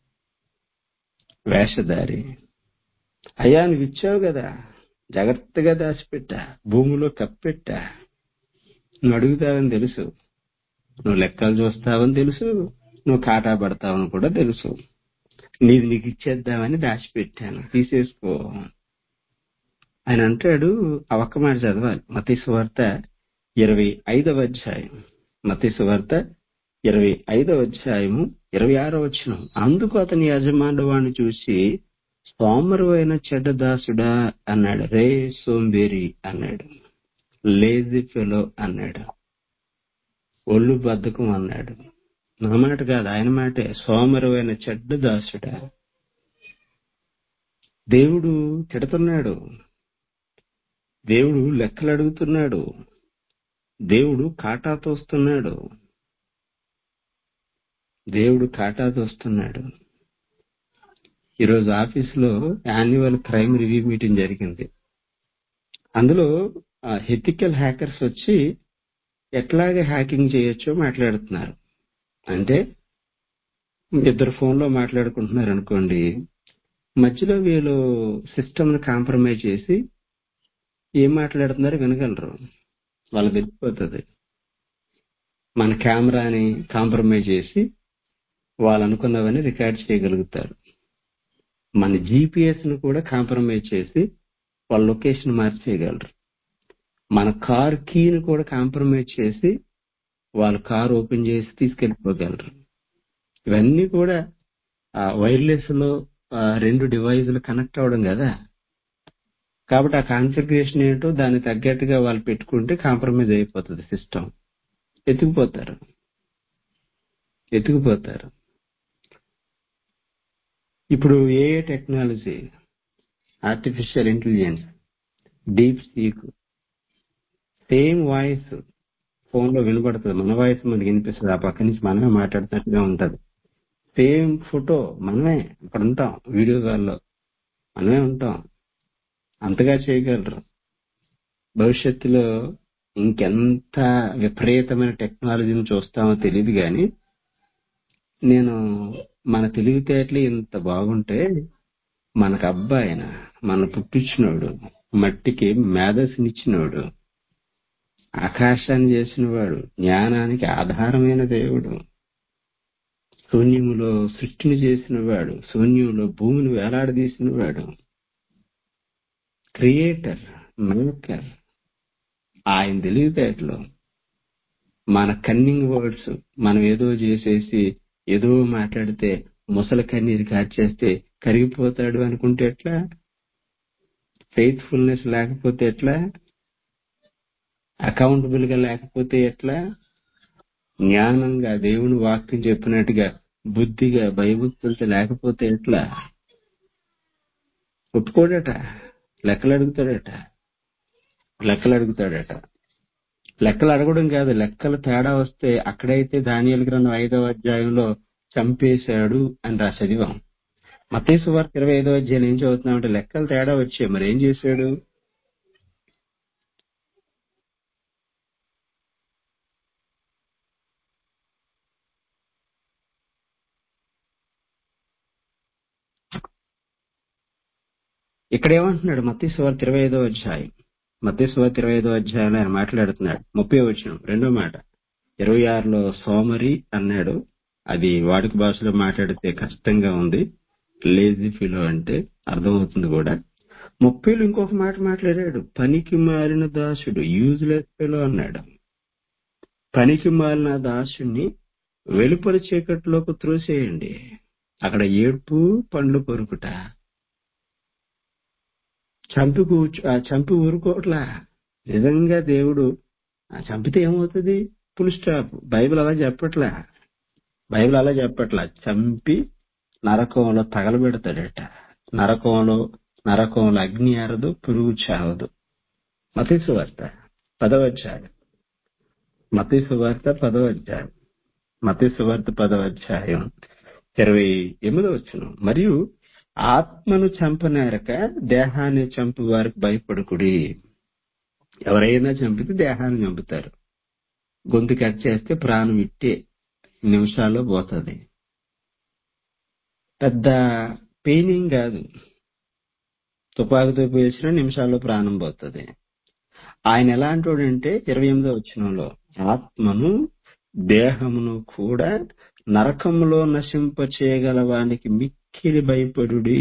వేషధారి అయ్యా నువ్వు ఇచ్చావు కదా జాగ్రత్తగా దాచిపెట్టా భూమిలో కప్పెట్టా నువ్వు అడుగుతావని తెలుసు నువ్వు లెక్కలు చూస్తావని తెలుసు నువ్వు కాటా పడతావని కూడా తెలుసు నీది నీకు ఇచ్చేద్దామని దాచిపెట్టాను తీసేసుకో ఆయన అంటాడు ఆ ఒక్క మాట చదవాలి మతీ సువార్త ఇరవై ఐదవ అధ్యాయం మతీ సువార్త ఇరవై ఐదవ అధ్యాయము ఇరవై ఆరో వచ్చిన అందుకు అతని యజమానుడు వాడిని చూసి సోమరు అయిన చెడ్డదాసుడా అన్నాడు రే సోంబేరి అన్నాడు లేజీ ఫెలో అన్నాడు ఒళ్ళు బద్ధకం అన్నాడు నా మాట కాదు ఆయన మాటే సోమరు అయిన చెడ్డ దాసుడా దేవుడు తిడుతున్నాడు దేవుడు లెక్కలు అడుగుతున్నాడు దేవుడు కాటా తోస్తున్నాడు దేవుడు కాటా తోస్తున్నాడు ఈరోజు ఆఫీసులో యాన్యువల్ క్రైమ్ రివ్యూ మీటింగ్ జరిగింది అందులో హెథికల్ హ్యాకర్స్ వచ్చి ఎట్లాగే హ్యాకింగ్ చేయొచ్చో మాట్లాడుతున్నారు అంటే ఇద్దరు ఫోన్లో మాట్లాడుకుంటున్నారు అనుకోండి మధ్యలో వీళ్ళు సిస్టమ్ని కాంప్రమైజ్ చేసి ఏం మాట్లాడుతున్నారో వినగలరు వాళ్ళకి తెలిసిపోతుంది మన కెమెరాని కాంప్రమైజ్ చేసి వాళ్ళు అనుకున్నవన్నీ రికార్డ్ చేయగలుగుతారు మన జీపీఎస్ ను కూడా కాంప్రమైజ్ చేసి వాళ్ళ లొకేషన్ మార్చేయగలరు మన కార్ కీని కూడా కాంప్రమైజ్ చేసి వాళ్ళ కార్ ఓపెన్ చేసి తీసుకెళ్లిపోగలరు ఇవన్నీ కూడా వైర్లెస్ లో ఆ, రెండు డివైజులు కనెక్ట్ అవ్వడం కదా కాబట్టి ఆ కాన్ఫిగరేషన్ ఏంటో దానికి తగ్గట్టుగా వాళ్ళు పెట్టుకుంటే కాంప్రమైజ్ అయిపోతుంది సిస్టమ్ ఎత్తుకుపోతారు ఎత్తుకుపోతారు ఇప్పుడు ఏ technology artificial intelligence DeepSeek same voice phone లో వినపడుతుంది మన వాయిస్ మనకి వినిపిస్తుంది ఆ పక్క నుంచి మనమే మాట్లాడుతున్నట్టుగా ఉంటది సేమ్ ఫోటో మనమే అక్కడ ఉంటాం వీడియో కాల్లో మనమే ఉంటాం అంతగా చేయగలరు భవిష్యత్తులో ఇంకెంత విపరీతమైన టెక్నాలజీని చూస్తామో తెలియదు కానీ నేను మన తెలివితేటలు ఇంత బాగుంటే మనకు అబ్బాయిన మన పుట్టించినోడు మట్టికి మేధస్సునిచ్చినోడు ఆకాశాన్ని చేసినవాడు జ్ఞానానికి ఆధారమైన దేవుడు శూన్యములో సృష్టిని చేసినవాడు శూన్యంలో భూమిని వేలాడదీసినవాడు క్రియేటర్ మేకర్ ఆయన తెలివితేటలో మన కన్నింగ్ వర్డ్స్ మనం ఏదో చేసేసి ఏదో మాట్లాడితే ముసలి కన్నీరు కార్చేస్తే కరిగిపోతాడు అనుకుంటే ఎట్లా ఫెయిత్ఫుల్నెస్ లేకపోతే ఎట్లా అకౌంటబుల్ గా లేకపోతే ఎట్లా జ్ఞానంగా దేవుని వాక్యం చెప్పినట్టుగా బుద్ధిగా భయభక్తులతో లేకపోతే ఎట్లా ఒప్పుకోడట లెక్కలు అడుగుతాడట లెక్కలు అడుగుతాడట లెక్కలు అడగడం కాదు లెక్కలు తేడా వస్తే అక్కడైతే దానియలు గ్రంథం ఐదవ అధ్యాయంలో చంపేశాడు అని రా చదివాం మతేసు వార్త ఇరవై ఐదవ అధ్యాయం ఏం చదువుతున్నామంటే లెక్కలు తేడా వచ్చాయి మరి ఏం చేశాడు ఇక్కడ ఏమంటున్నాడు మత్తయి వార్త ఇరవై ఐదో అధ్యాయం మత్తయి వార్త ఇరవై ఐదో అధ్యాయంలో ఆయన మాట్లాడుతున్నాడు ముప్పై వచ్చిన రెండో మాట ఇరవై ఆరులో సోమరి అన్నాడు అది వాడుక భాషలో మాట్లాడితే కష్టంగా ఉంది లేజీ ఫిలో అంటే అర్థమవుతుంది కూడా ముప్పైలో ఇంకొక మాట మాట్లాడాడు పనికి మారిన దాసుడు యూజ్లెస్ ఫిలో అన్నాడు పనికి మారిన దాసుని వెలుపల చీకట్లోకి త్రోసేయండి అక్కడ ఏడ్పు పండ్లు కొరుకుట చంపి కూర్చో ఆ చంపి ఊరుకోవట్లా నిజంగా దేవుడు ఆ చంపితే ఏమవుతుంది ఫుల్ స్టాప్ బైబిల్ అలా చెప్పట్లా బైబిల్ అలా చెప్పట్లా చంపి నరకంలో తగలబెడతాడట నరకంలో నరకంలో అగ్ని ఆరదు పురుగు చావదు మతీసు వార్త పదవచ్చాడు మతీసు వార్త పదవచ్చాడు మతీసు వార్త పదవచ్చాయం ఇరవై ఎనిమిదో వచ్చును మరియు ఆత్మను చంపనేరక దేహాన్ని చంపు వారికి భయపడుకుడి ఎవరైనా చంపితే దేహాన్ని చంపుతారు గొంతు కట్ చేస్తే ప్రాణం ఇట్టే నిమిషాల్లో పోతుంది పెద్ద పెయినింగ్ కాదు తుపాకుతో పేల్చిన నిమిషాల్లో ప్రాణం పోతుంది ఆయన ఎలా అంటాడంటే ఇరవై ఎనిమిదో వచ్చినంలో ఆత్మను దేహమును కూడా నరకములో నశింప చేయగల వానికి మిక్కిలి భయపడుడి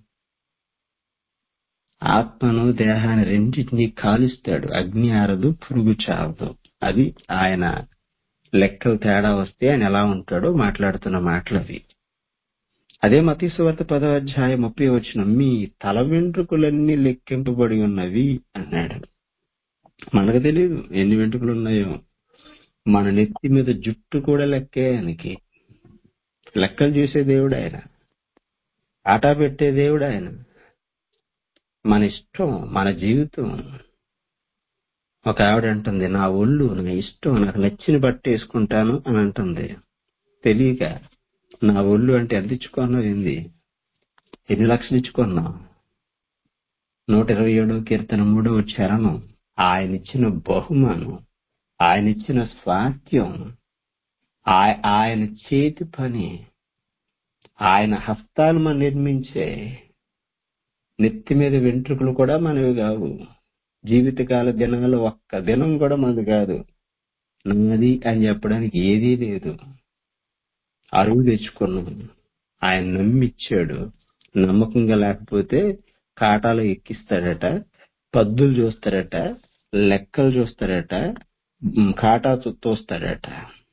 ఆత్మను దేహాన్ని రెండింటినీ కాలుస్తాడు అగ్ని ఆరదు పురుగు చావదు అది ఆయన లెక్కలు తేడా వస్తే ఆయన ఎలా ఉంటాడో మాట్లాడుతున్న మాటలు అవి అదే మతీశ్వర్త పదవ అధ్యాయం ముప్పై వచ్చిన మీ తల వెంట్రుకలన్నీ లెక్కింపబడి ఉన్నవి అన్నాడు మనకు తెలియదు ఎన్ని వెంట్రుకలు ఉన్నాయో మన నెత్తి మీద జుట్టు కూడా లెక్కే ఆయనకి లెక్కలు చూసే దేవుడు ఆయన ఆటా పెట్టే దేవుడు ఆయన మన ఇష్టం మన జీవితం ఒక ఆవిడ అంటుంది నా ఒళ్ళు నా ఇష్టం నాకు నచ్చిన బట్ట వేసుకుంటాను అని అంటుంది తెలియక నా ఒళ్ళు అంటే ఎంత ఇచ్చుకున్నావు ఏంది ఎన్ని లక్షలు ఇచ్చుకున్నావు నూట ఇరవై ఏడో కీర్తన మూడో చరణం ఆయన ఇచ్చిన బహుమానం ఆయన ఇచ్చిన స్వాస్థ్యం ఆయ- ఆయన చేతి పని ఆయన హస్తాలు మనం నిర్మించే నెత్తి మీద వెంట్రుకలు కూడా మనవి కావు జీవితకాల దినాలు ఒక్క దినం కూడా మనది కాదు నాది అని చెప్పడానికి ఏదీ లేదు అరువు తెచ్చుకున్నాం ఆయన నమ్మిచ్చాడు నమ్మకంగా లేకపోతే కాటాలు ఎక్కిస్తాడట పద్దులు చూస్తాడట లెక్కలు చూస్తాడట ఉమ్, కాటా చూ- తోస్తాడట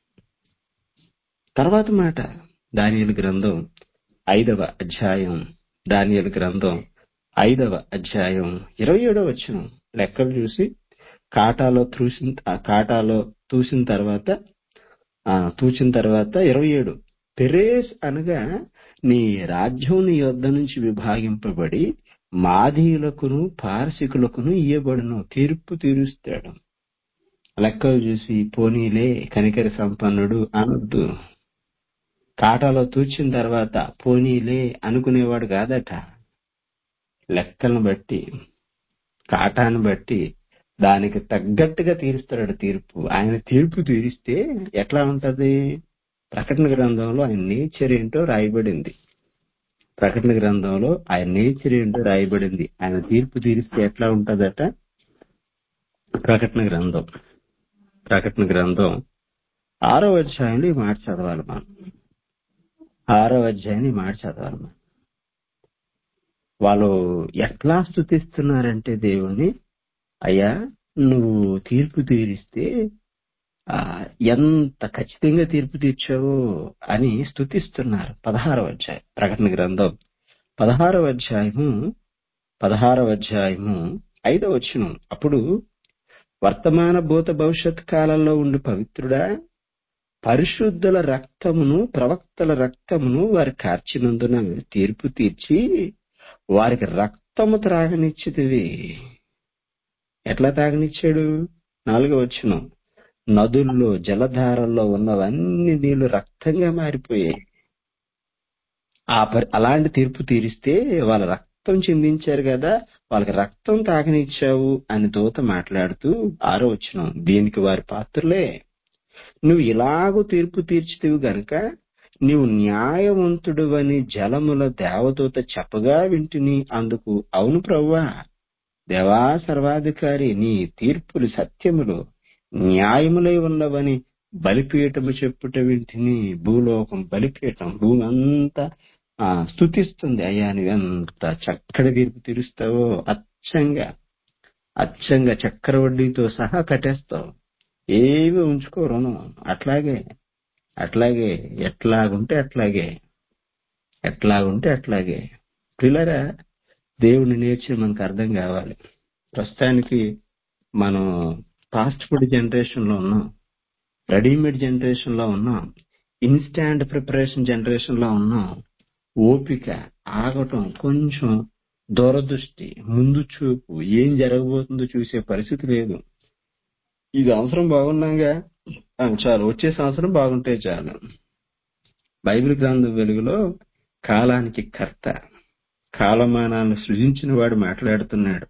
తర్వాత మాట దానియలు గ్రంథం ఐదవ అధ్యాయం దానియలు గ్రంథం ఐదవ అధ్యాయం ఇరవై ఏడవ వచ్చిన లెక్కలు చూసి కాటాలో తూసిన ఆ కాటాలో తూసిన తర్వాత ఆ తూచిన తర్వాత ఇరవై ఏడు పెరేస్ అనగా నీ రాజ్యం నీ యొద్ద నుంచి విభాగింపబడి మాదీయులకును పారసికులకును ఇయ్యబడును తీర్పు తీరుస్తాడు లెక్కలు చూసి పోనీలే కనికరి సంపన్నుడు అనొద్దు కాటాలో తూచిన తర్వాత పోనీలే అనుకునేవాడు కాదట లెక్కలను బట్టి కాటాన్ని బట్టి దానికి తగ్గట్టుగా తీరుస్తాడు తీర్పు ఆయన తీర్పు తీరిస్తే ఎట్లా ఉంటది ప్రకటన గ్రంథంలో ఆయన నేచర్ ఏంటో రాయబడింది ప్రకటన గ్రంథంలో ఆయన నేచర్ ఏంటో రాయబడింది ఆయన తీర్పు తీరిస్తే ఎట్లా ఉంటదట ప్రకటన గ్రంథం ప్రకటన గ్రంథం ఆరో అధ్యాయంలో ఈ మాట చదవాలి మనం ఆరో అధ్యాయం ఈ మాట చదవాలి మనం వాళ్ళు ఎట్లా స్థుతిస్తున్నారంటే దేవుణ్ణి అయ్యా నువ్వు తీర్పు తీరిస్తే ఆ, ఎంత ఖచ్చితంగా తీర్పు తీర్చావు అని స్థుతిస్తున్నారు పదహారవ అధ్యాయం ప్రకటన గ్రంథం పదహారవ అధ్యాయము పదహారవ అధ్యాయము ఐదవ వచనం అప్పుడు వర్తమాన భూత భవిష్యత్ కాలంలో ఉండి పవిత్రుడా పరిశుద్ధుల రక్తమును ప్రవక్తల రక్తమును వారి కార్చినందున తీర్పు తీర్చి వారికి రక్తము త్రాగనిచ్చితివి ఎట్లా తాగనిచ్చాడు నాలుగో వచనం నదుల్లో జలధారల్లో ఉన్నవన్నీ నీళ్లు రక్తంగా మారిపోయాయి ఆ పరి- అలాంటి తీర్పు తీరిస్తే వాళ్ళ రక్తం చిందించారు కదా వాళ్ళకి రక్తం తాగనిచ్చావు అని దూత మాట్లాడుతూ ఆరో వచ్చిన దీనికి వారి పాత్రలే నువ్వు ఇలాగూ తీర్పు తీర్చితివి గనుక నీవు న్యాయవంతుడువని జలముల దేవదూత చెప్పగా వింటిని అందుకు అవును ప్రవ్వా దేవా సర్వాధికారి నీ తీర్పులు సత్యములు న్యాయములై ఉన్నవని బలిపీఠము చెప్పుట వింటిని భూలోకం బలిపీఠం భూమి అంతా ఆ స్థుతిస్తుంది అయ్యా నువ్వెంత చక్కటి తీర్పు తీరుస్తావో అచ్చంగా అచ్చంగా చక్రవడ్డీతో సహా కట్టేస్తావు ఏమి ఉంచుకో రుణం అట్లాగే అట్లాగే ఎట్లాగుంటే అట్లాగే ఎట్లాగుంటే అట్లాగే పిల్లరా దేవుని నేర్చి మనకు అర్థం కావాలి ప్రస్తుతానికి మనం ఫాస్ట్ ఫుడ్ జనరేషన్ లో ఉన్నాం రెడీమేడ్ జనరేషన్ లో ఉన్నాం ఇన్స్టాంట్ ప్రిపరేషన్ జనరేషన్ లో ఉన్నాం ఓపిక ఆగటం కొంచెం దూరదృష్టి ముందు చూపు ఏం జరగబోతుందో చూసే పరిస్థితి లేదు ఈ సంవత్సరం బాగున్నాగా ఆ, చాలు వచ్చే సంవత్సరం బాగుంటే చాలు బైబిల్ గ్రంథం వెలుగులో కాలానికి కర్త కాలమానాలను సృజించిన వాడు మాట్లాడుతున్నాడు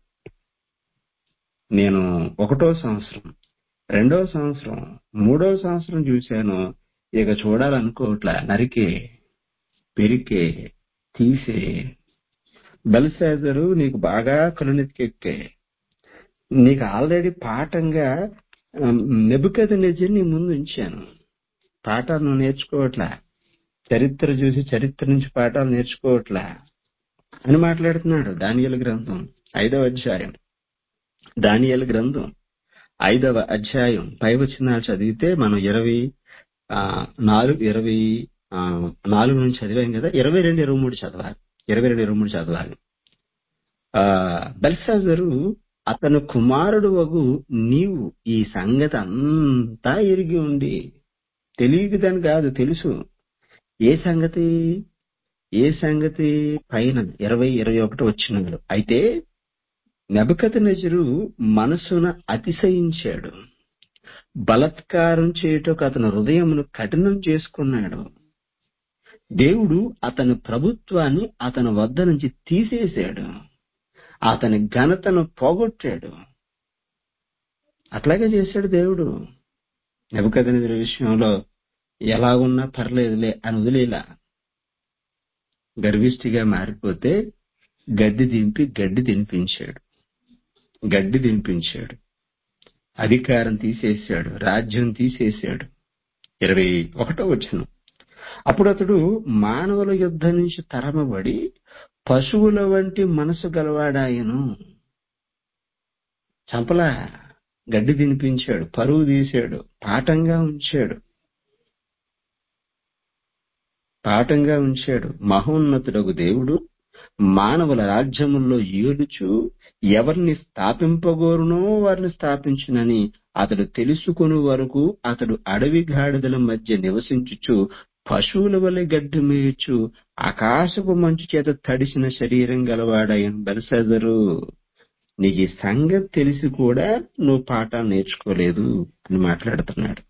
నేను ఒకటో సంవత్సరం రెండో సంవత్సరం మూడో సంవత్సరం చూశాను ఇక చూడాలనుకోవట్లా నరికే పెరికే తీసే బలిసేదరు నీకు బాగా కనునెత్తికెక్కే నీకు ఆల్రెడీ పాఠంగా నెబుకద నిజం నీ ముందు ఉంచాను పాఠాలు నువ్వు నేర్చుకోవట్లా చరిత్ర చూసి చరిత్ర నుంచి పాఠాలు నేర్చుకోవట్లా అని మాట్లాడుతున్నాడు దానియల గ్రంథం ఐదవ అధ్యాయం దానియల గ్రంథం ఐదవ అధ్యాయం పై వచనాలు చదివితే మనం ఇరవై ఆ, నాలుగు ఇరవై ఆ, నాలుగు నుంచి చదివాం కదా ఇరవై రెండు ఇరవై మూడు చదవాలి ఇరవై రెండు ఇరవై మూడు చదవాలి ఆ బెల్సాజరు అతను కుమారుడు వగు నీవు ఈ సంగతి అంతా ఎరిగి ఉండి తెలియదని కాదు తెలుసు ఏ సంగతి ఏ సంగతి పైన ఇరవై ఇరవై ఒకటి వచ్చినట్లు అయితే నెబకత నజరు మనసున అతిశయించాడు బలత్కారం చేయుటకు అతని హృదయమును కఠినం చేసుకున్నాడు దేవుడు అతని ప్రభుత్వాన్ని అతని వద్ద నుంచి తీసేశాడు అతని ఘనతను పోగొట్టాడు అట్లాగే చేశాడు దేవుడు నెబదనజరు విషయంలో ఎలా ఉన్నా పర్లేదులే అని వదిలేలా గర్విష్టిగా మారిపోతే గడ్డి దింపి గడ్డి తినిపించాడు గడ్డి తినిపించాడు అధికారం తీసేశాడు రాజ్యం తీసేశాడు ఇరవై ఒకటో వచ్చిన అప్పుడు అతడు మానవుల యుద్ధం నుంచి తరమబడి పశువుల వంటి మనసు గలవాడాయను చంపలా గడ్డి తినిపించాడు పరువు తీశాడు పాఠంగా ఉంచాడు పాఠంగా ఉంచాడు మహోన్నతుడగు దేవుడు మానవుల రాజ్యముల్లో ఏడుచు ఎవరిని స్థాపింపగోరునో వారిని స్థాపించునని అతడు తెలుసుకుని వరకు అతడు అడవి గాడిదల మధ్య నివసించుచు పశువుల వలె గడ్డి మేయచ్చు ఆకాశపు మంచు చేత తడిసిన శరీరం గలవాడైన బెల్సెజరు నీకు ఈ సంగతి తెలిసి కూడా నువ్వు పాఠాలు నేర్చుకోలేదు అని మాట్లాడుతున్నాడు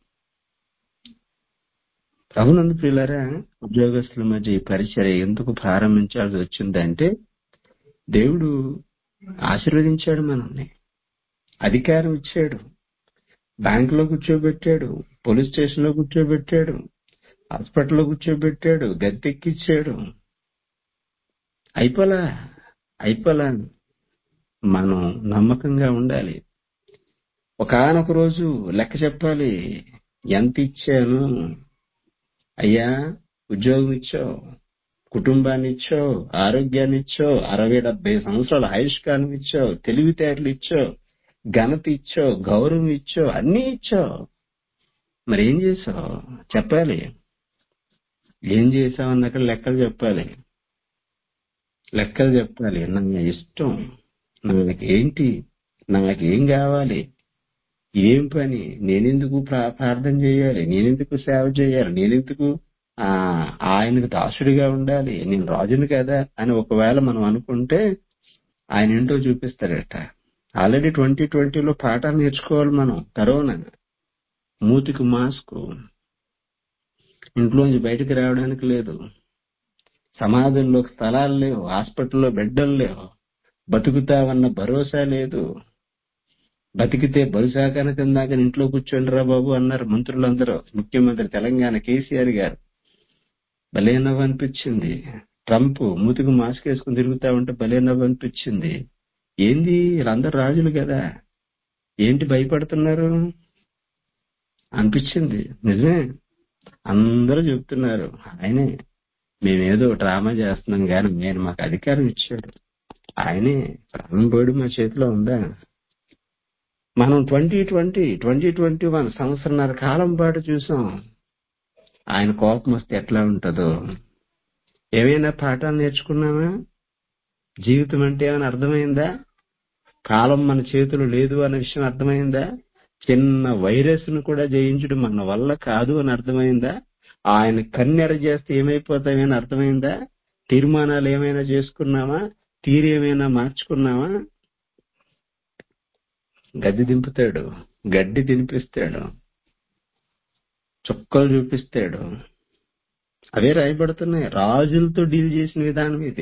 అవునందు ప్రియులారా ఉద్యోగస్తుల మధ్య ఈ పరిచర్య ఎందుకు ప్రారంభించాల్సి వచ్చిందంటే దేవుడు ఆశీర్వదించాడు మనల్ని అధికారం ఇచ్చాడు బ్యాంకులో కూర్చోబెట్టాడు పోలీస్ స్టేషన్ లో కూర్చోబెట్టాడు హాస్పిటల్లో కూర్చోబెట్టాడు గద్దెక్కిచ్చాడు అయిపోలా అయిపోలా మనం నమ్మకంగా ఉండాలి ఒకనొక రోజు లెక్క చెప్పాలి ఎంత ఇచ్చాను అయ్యా ఉద్యోగం ఇచ్చావు కుటుంబాన్ని ఇచ్చావు ఆరోగ్యాన్ని ఇచ్చావు అరవై డెబ్బై సంవత్సరాల ఆయుష్కాలం ఇచ్చావు తెలివితేటలు ఇచ్చావు ఘనత ఇచ్చావు గౌరవం ఇచ్చావు అన్నీ ఇచ్చావు మరి ఏం చేసావు చెప్పాలి ఏం చేసావు అన్నక్కడ లెక్కలు చెప్పాలి లెక్కలు చెప్పాలి నా ఇష్టం నాకు ఏంటి నాకు ఏం కావాలి ఏం పని నేనెందుకు ప్రా- ప్రార్థన చేయాలి నేనెందుకు సేవ చేయాలి నేనెందుకు ఆ ఆయనకు దాసుడిగా ఉండాలి నేను రాజుని కదా అని ఒకవేళ మనం అనుకుంటే ఆయన ఏంటో చూపిస్తాడట ఆల్రెడీ ట్వంటీ ట్వంటీలో పాఠాలు నేర్చుకోవాలి మనం కరోనా మూతికి మాస్క్ ఇంట్లోంచి బయటకు రావడానికి లేదు సమాధుల్లో స్థలాలు లేవు హాస్పిటల్లో బెడ్డలు లేవు బతుకుతావన్న భరోసా లేదు బతికితే బరుసాకన కిందాక ఇంట్లో కూర్చోండి రా బాబు అన్నారు మంత్రులందరూ ముఖ్యమంత్రి తెలంగాణ కేసీఆర్ గారు భలే నవ్వు అనిపించింది ట్రంప్ మూతికి మాస్క్ వేసుకుని తిరుగుతా ఉంటే భలే నవ్వు అనిపించింది ఏంది వీళ్ళందరూ రాజులు కదా ఏంటి భయపడుతున్నారు అనిపించింది నిజమే అందరూ చెప్తున్నారు ఆయనే మేమేదో డ్రామా చేస్తున్నాం కానీ నేను మాకు అధికారం ఇచ్చాడు ఆయనే ప్రాణం పోయి మా చేతిలో ఉందా మనం twenty twenty twenty twenty one సంవత్సరంన్నర కాలం పాటు చూసాం ఆయన కోపం వస్తే ఎట్లా ఉంటుందో ఏమైనా పాఠాలు నేర్చుకున్నామా జీవితం అంటే ఏమైనా అర్థమైందా కాలం మన చేతులు లేదు అనే విషయం అర్థమైందా చిన్న వైరస్ ను కూడా జయించడం మన వల్ల కాదు అని అర్థమైందా ఆయన కన్నెర చేస్తే ఏమైపోతామని అర్థమైందా తీర్మానాలు ఏమైనా చేసుకున్నామా తీరు ఏమైనా మార్చుకున్నామా గడ్డి దింపుతాడు గడ్డి తినిపిస్తాడు చుక్కలు చూపిస్తాడు అవే రాయబడుతున్నాయి రాజులతో డీల్ చేసిన విధానం ఇది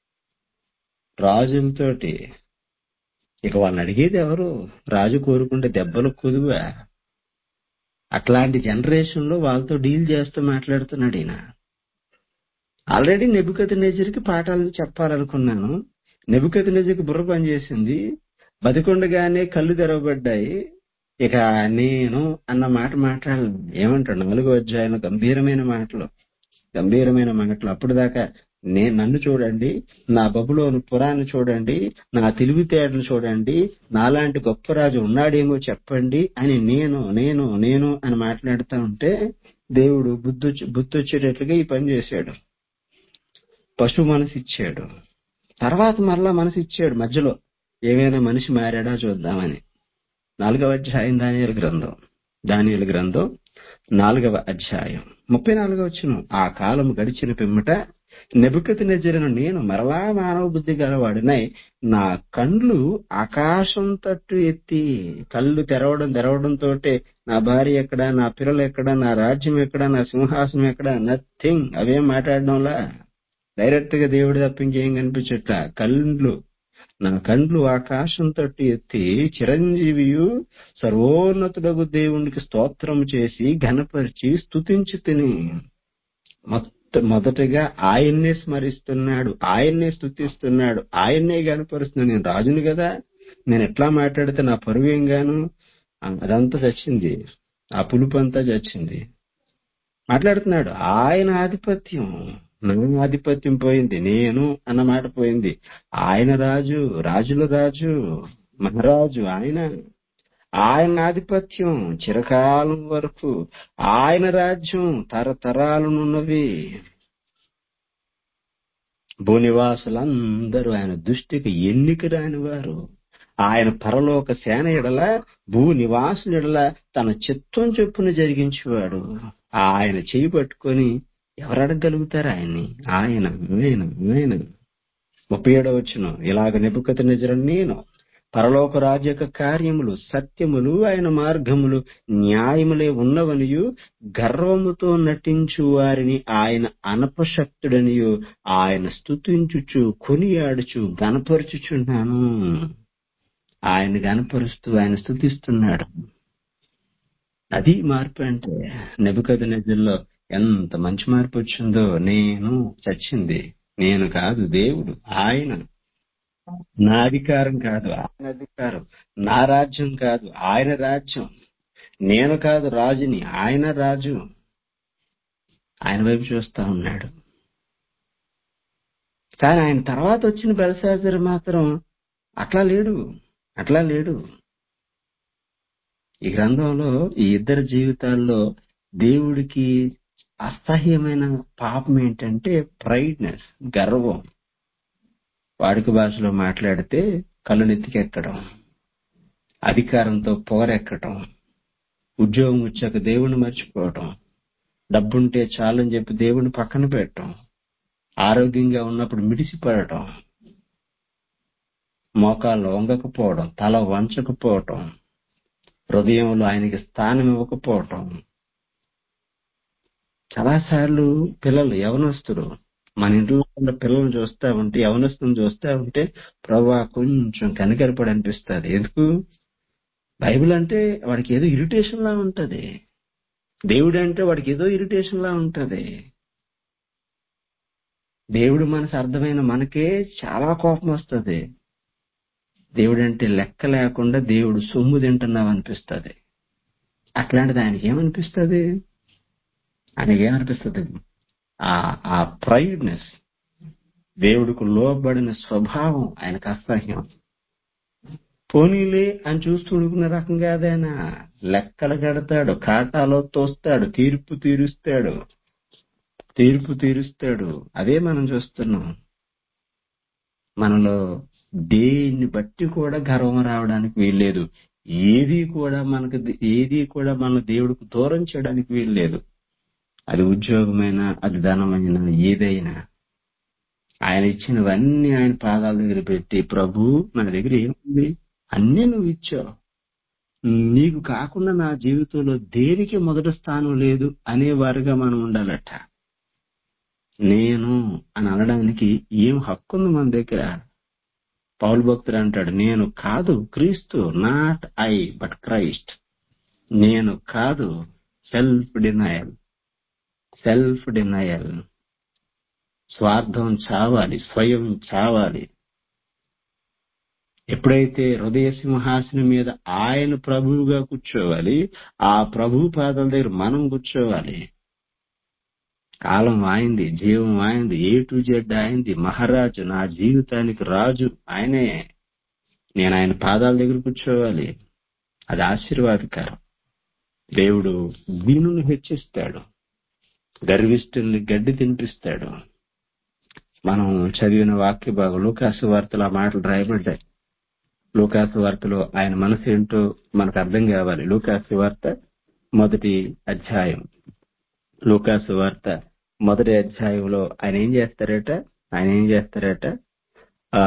రాజులతోటి ఇక వాళ్ళని అడిగేది ఎవరు రాజు కోరుకుంటే దెబ్బలు కుదువా అట్లాంటి జనరేషన్ లో వాళ్ళతో డీల్ చేస్తూ మాట్లాడుతున్నాడు ఈయన ఆల్రెడీ నెబుకతి నేజర్కి పాఠాలను చెప్పాలనుకున్నాను నెబుకతి నేజర్కి బుర్ర పనిచేసింది బతికొండగానే కళ్ళు తెరవబడ్డాయి ఇక నేను అన్న మాట మాట్లాడాలి ఏమంటాడు నాలుగో అధ్యాయం గంభీరమైన మాటలు గంభీరమైన మాటలు అప్పుడు దాకా నేను నన్ను చూడండి నా బబులోను పురాన్ని చూడండి నా తెలివితేటలు చూడండి నాలాంటి గొప్ప రాజు ఉన్నాడేమో చెప్పండి అని నేను నేను నేను అని మాట్లాడుతూ ఉంటే దేవుడు బుద్ధి బుద్ధొచ్చేటట్లుగా ఈ పని చేశాడు పశు మనసు ఇచ్చాడు తర్వాత మరలా మనసు ఇచ్చాడు మధ్యలో ఏమైనా మనిషి మారాడా చూద్దామని నాలుగవ అధ్యాయం దానియల గ్రంథం దానియల గ్రంథం నాలుగవ అధ్యాయం ముప్పై నాలుగవ వచ్చిన ఆ కాలం గడిచిన పిమ్మట నెబుకతి నెజరిన నేను మరలా మానవ బుద్ధి గలవాడినై నా కండ్లు ఆకాశం తట్టు ఎత్తి కళ్ళు తెరవడం తెరవడం తోటే నా భార్య ఎక్కడ నా పిల్లలు ఎక్కడ నా రాజ్యం ఎక్కడ నా సింహాసనం ఎక్కడ నథింగ్ అవేం మాట్లాడడంలా డైరెక్ట్ గా దేవుడు తప్ప ఇంకేం కనిపించట్ల కళ్ళు నా కండ్లు ఆకాశం తట్టు ఎత్తి చిరంజీవియు సర్వోన్నతుడగు దేవునికి స్తోత్రం చేసి ఘనపరిచి స్తుతించి తిని మొత్తం మొదటగా ఆయన్నే స్మరిస్తున్నాడు ఆయన్నే స్తుతిస్తున్నాడు ఆయన్నే గనపరుస్తున్నాడు నేను రాజును కదా నేను ఎట్లా మాట్లాడితే నా పరువు ఏం గాను అదంతా చచ్చింది ఆ పులుపు అంతా చచ్చింది మాట్లాడుతున్నాడు ఆయన ఆధిపత్యం నా ఆధిపత్యం పోయింది నేను అన్న మాట పోయింది ఆయన రాజు రాజుల రాజు మహారాజు ఆయన ఆయన ఆధిపత్యం చిరకాలం వరకు ఆయన రాజ్యం తరతరాలనున్నవి భూనివాసులందరూ ఆయన దృష్టికి ఎన్నిక రాని వారు ఆయన పరలోక సేన ఎడల భూ నివాసుల ఎడల తన చిత్తం చొప్పున జరిగించేవాడు ఆయన చేయి పట్టుకొని ఎవరు అడగగలుగుతారు ఆయన్ని ఆయన నేను నేను ముప్పై ఏడవ వచ్చిన ఇలాగ నిపుకత నిజరం నేను పరలోక రాజు యొక్క కార్యములు సత్యములు ఆయన మార్గములు న్యాయములే ఉన్నవనియు గర్వముతో నటించు వారిని ఆయన అనపశక్తుడనియు ఆయన స్తుతించుచు కొనియాడుచు గనపరుచుచున్నాను ఆయన గనపరుస్తూ ఆయన స్తుతిస్తున్నాడు అది మార్పు అంటే నెబుకద నదిలో ఎంత మంచి మార్పు వచ్చిందో నేను చచ్చింది నేను కాదు దేవుడు ఆయన నా అధికారం కాదు ఆయన అధికారం నా రాజ్యం కాదు ఆయన రాజ్యం నేను కాదు రాజుని ఆయన రాజు ఆయన వైపు చూస్తా ఉన్నాడు కానీ ఆయన తర్వాత వచ్చిన బెలసాజర్ మాత్రం అట్లా లేడు అట్లా లేడు ఈ గ్రంథంలో ఈ ఇద్దరి జీవితాల్లో దేవుడికి అసహ్యమైన పాపం ఏంటంటే ప్రైడ్నెస్ గర్వం వాడుక భాషలో మాట్లాడితే కళ్ళు నెత్తికెక్కడం అధికారంతో పొగరెక్కడం ఉద్యోగం వచ్చాక దేవుణ్ణి మర్చిపోవడం డబ్బుంటే చాలని చెప్పి దేవుని పక్కన పెట్టడం ఆరోగ్యంగా ఉన్నప్పుడు మిడిసిపడటం మోకాళ్ళు వంగకపోవడం తల వంచకపోవటం హృదయంలో ఆయనకి స్థానం ఇవ్వకపోవటం చాలాసార్లు పిల్లలు యవనస్తులు మన ఇంట్లో ఉన్న పిల్లల్ని చూస్తా ఉంటే యవనస్తులను చూస్తా ఉంటే ప్రభా కొంచెం కనికరపడి అనిపిస్తుంది ఎందుకు బైబిల్ అంటే వాడికి ఏదో ఇరిటేషన్ లా ఉంటది దేవుడు అంటే వాడికి ఏదో ఇరిటేషన్ లా ఉంటది దేవుడు మనసు అర్థమైన మనకే చాలా కోపం వస్తుంది దేవుడు అంటే లెక్క లేకుండా దేవుడు సొమ్ము తింటున్నావు అనిపిస్తుంది అట్లాంటిది ఆయనకి ఏమనిపిస్తుంది ఆయనకి ఏమనిపిస్తుంది ఆ ఆ ప్రైడ్నెస్ దేవుడికి లోబడిన స్వభావం ఆయనకు అసహ్యం పోనీలే అని చూస్తూ ఉడుకునే రకం కాదైనా లెక్కలు కడతాడు కాటాలో తోస్తాడు తీర్పు తీరుస్తాడు తీర్పు తీరుస్తాడు అదే మనం చూస్తున్నాం మనలో దేన్ని బట్టి కూడా గర్వం రావడానికి వీల్లేదు ఏది కూడా మనకు ఏది కూడా మన దేవుడికి దూరం చేయడానికి వీల్లేదు అది ఉద్యోగమైనా అది ధనమైనా ఏదైనా ఆయన ఇచ్చినవన్నీ ఆయన పాదాల దగ్గర పెట్టి ప్రభు మన దగ్గర ఏముంది అన్నీ నువ్వు ఇచ్చావు నీకు కాకుండా నా జీవితంలో దేనికి మొదటి స్థానం లేదు అనేవారుగా మనం ఉండాలట నేను అని అనడానికి ఏం హక్కు ఉంది మన దగ్గర పౌల్ భక్తుడు అంటాడు నేను కాదు క్రీస్తు నాట్ ఐ బట్ క్రైస్ట్ నేను కాదు సెల్ఫ్ డినయల్ సెల్ఫ్ డినయల్ స్వార్థం చావాలి స్వయం చావాలి ఎప్పుడైతే హృదయ సింహాసనం మీద ఆయన ప్రభువుగా కూర్చోవాలి ఆ ప్రభు పాదాల దగ్గర మనం కూర్చోవాలి కాలం ఆయింది జీవం ఆయింది ఏ టు జెడ్ ఆయింది మహారాజు నా జీవితానికి రాజు ఆయనే నేను ఆయన పాదాల దగ్గర కూర్చోవాలి అది ఆశీర్వాదకరం దేవుడు దీనుని హెచ్చిస్తాడు గర్విష్ఠుల్ని గడ్డి తినిపిస్తాడు మనం చదివిన వాక్య భాగం లూకాసు వార్తలు ఆ మాటలు రాయబడ్డాయి లూకాసు వార్తలో ఆయన మనసు ఏంటో మనకు అర్థం కావాలి లూకాసు వార్త మొదటి అధ్యాయం లూకాసు వార్త మొదటి అధ్యాయంలో ఆయన ఏం చేస్తారట ఆయన ఏం చేస్తారట ఆ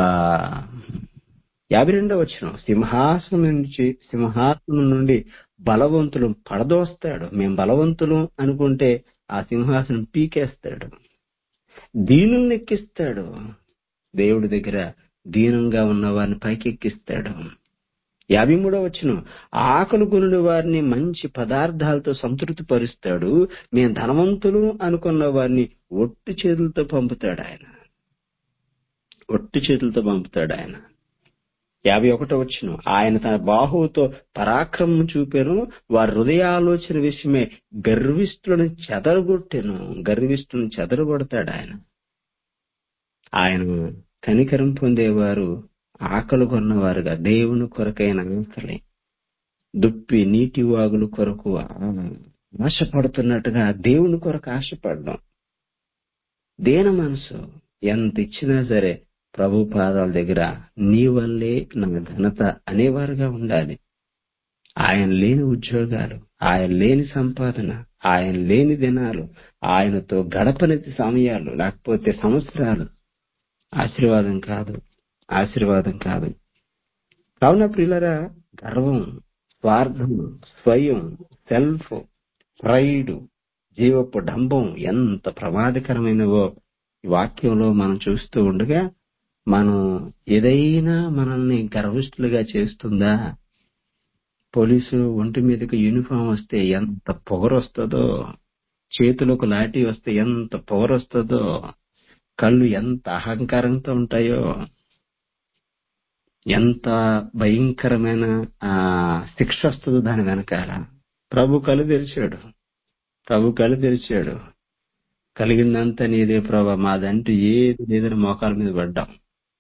యాభై రెండో వచ్చిన సింహాసనం నుంచి సింహాసనం నుండి బలవంతులు పడదోస్తాడు మేము బలవంతులు అనుకుంటే ఆ సింహాసనం పీకేస్తాడు దీనుల్ని ఎక్కిస్తాడు దేవుడి దగ్గర దీనంగా ఉన్న వారిని పైకెక్కిస్తాడు యాభై మూడో వచ్చిన ఆకలి కొనుడి వారిని మంచి పదార్థాలతో సంతృప్తి పరుస్తాడు మేము ధనవంతులు అనుకున్న వారిని ఒట్టి చేతులతో పంపుతాడు ఆయన ఒట్టి చేతులతో పంపుతాడు ఆయన యాభై ఒకటో వచ్చిన ఆయన తన బాహువుతో పరాక్రమం చూపాను వారి హృదయాలోచన విషయమే గర్విష్ఠులను చెదరగొట్టెను గర్విష్ఠులను చెదరగొడతాడు ఆయన ఆయన కనికరం పొందేవారు ఆకలి కొన్నవారుగా దేవుని కొరకైన ఆకలి దుప్పి నీటి వాగుల కొరకు ఆశపడుతున్నట్టుగా దేవుని కొరకు ఆశపడడం దేన మనసు ఎంత ఇచ్చినా సరే ప్రభు పాదాల దగ్గర నీ వల్లే నా ఘనత అనేవారుగా ఉండాలి ఆయన లేని ఉద్యోగాలు ఆయన లేని సంపాదన ఆయన లేని దినాలు ఆయనతో గడపని సమయాలు లేకపోతే సంవత్సరాలు ఆశీర్వాదం కాదు ఆశీర్వాదం కాదు కావున ప్రియులరా గర్వం స్వార్థం స్వయం సెల్ఫ్ ప్రైడ్ జీవపు డంబం ఎంత ప్రమాదకరమైనవో ఈ వాక్యంలో మనం చూస్తూ ఉండగా మనం ఏదైనా మనల్ని గర్విష్ఠులుగా చేస్తుందా పోలీసు ఒంటి మీదకి యూనిఫామ్ వస్తే ఎంత పొగరొస్తుందో చేతులకు లాఠీ వస్తే ఎంత పొగరొస్తుందో కళ్ళు ఎంత అహంకారంతో ఉంటాయో ఎంత భయంకరమైన ఆ శిక్ష వస్తుందో దాని వెనకాల ప్రభు కళ్ళు తెరిచాడు ప్రభు కళ్ళు తెరిచాడు కలిగిందంతా నీదే ప్రభా మాదంటూ ఏది లేదని మోకాల మీద పడ్డాం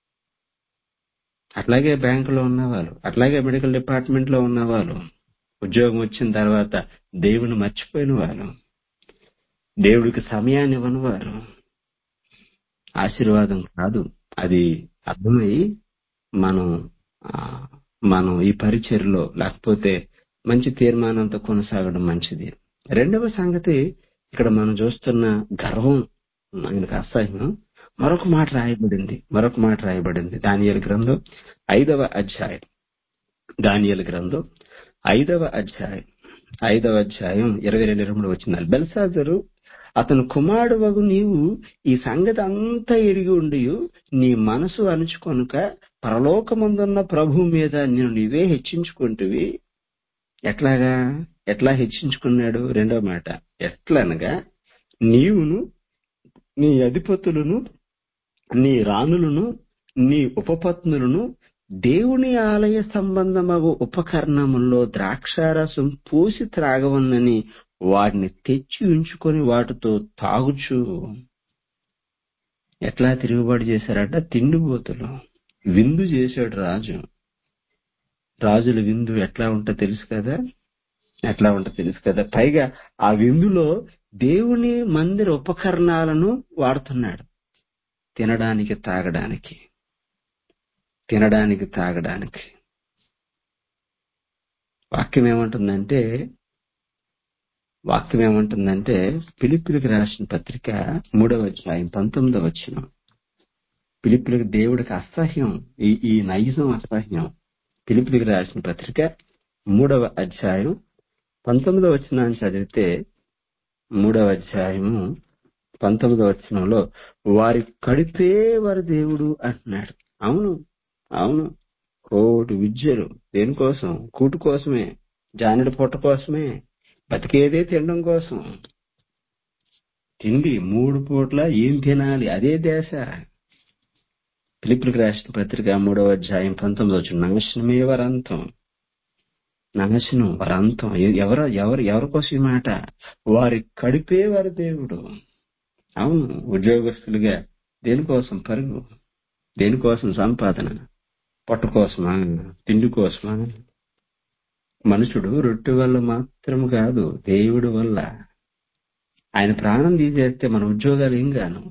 అట్లాగే బ్యాంకులో ఉన్నవాళ్ళు అట్లాగే మెడికల్ డిపార్ట్మెంట్ లో ఉన్నవాళ్ళు ఉద్యోగం వచ్చిన తర్వాత దేవుని మర్చిపోయిన వాళ్ళు దేవుడికి సమయాన్ని ఇవ్వని వారు ఆశీర్వాదం కాదు అది అర్థమై మనం మనం ఈ పరిచయలో లేకపోతే మంచి తీర్మానంతో కొనసాగడం మంచిది రెండవ సంగతి ఇక్కడ మనం చూస్తున్న గర్వం ఆయనకు అసహ్యం మరొక మాట రాయబడింది మరొక మాట రాయబడింది దానియల గ్రంథం ఐదవ అధ్యాయం దానియల గ్రంథం ఐదవ అధ్యాయం ఐదవ అధ్యాయం ఇరవై రెండు ఇరవై మూడు వచ్చింది బెల్సాజరు అతను కుమారుడు వగు నీవు ఈ సంగతి అంతా ఎరిగి ఉండి నీ మనసు అణుచుకొనుక పరలోకమందున్న ప్రభు మీద నేను నీవే హెచ్చించుకుంటువి ఎట్లాగా ఎట్లా హెచ్చించుకున్నాడు రెండో మాట ఎట్లనగా నీవును నీ అధిపతులను నీ రాణులను నీ ఉపపత్నులను దేవుని ఆలయ సంబంధమగు ఉపకరణముల్లో ద్రాక్షారసం పూసి త్రాగవన్నని వాటిని తెచ్చి ఉంచుకొని వాటితో తాగుచు ఎట్లా తిరుగుబాటు చేశారట తిండిబోతులు విందు చేశాడు రాజు రాజుల విందు ఎట్లా ఉంటో తెలుసు కదా ఎట్లా ఉంటో తెలుసు కదా పైగా ఆ విందులో దేవుని మందిర ఉపకరణాలను వాడుతున్నాడు తినడానికి తాగడానికి తినడానికి తాగడానికి వాక్యం ఏమంటుందంటే వాక్యం ఏమంటుందంటే పిలిపిలికి రాసిన పత్రిక మూడవ అధ్యాయం పంతొమ్మిదవ వచ్చిన పిలిపిలికి దేవుడికి అసహ్యం ఈ ఈ నైజం అసహ్యం పిలిపిలికి రాసిన పత్రిక మూడవ అధ్యాయం పంతొమ్మిదవ వచనాన్ని చదివితే మూడవ అధ్యాయము పంతొమ్మిదవ వచనంలో వారి కడిపే వారి దేవుడు అంటున్నాడు అవును అవును కోటి విద్యలు దేనికోసం కూటు కోసమే జానుడి పొట్ట కోసమే బతికేదే తినడం కోసం తిండి మూడు పూట్ల ఏం తినాలి అదే దేశ పిలిపిలికి రాసిన పత్రిక మూడవ అధ్యాయం పంతొమ్మిది వచ్చిన నాశనమే వరంతం నాశనం వరంతం ఎవరు ఎవరు ఎవరి కోసం ఈ మాట వారి కడిపే వారి దేవుడు అవును ఉద్యోగస్తులుగా దేనికోసం పరుగు దేనికోసం సంపాదన పొట్ట కోసమా తిండి కోసమా మనుషుడు రొట్టె వల్ల మాత్రం కాదు దేవుడి వల్ల ఆయన ప్రాణం తీసేస్తే మన ఉద్యోగాలు ఏం గాను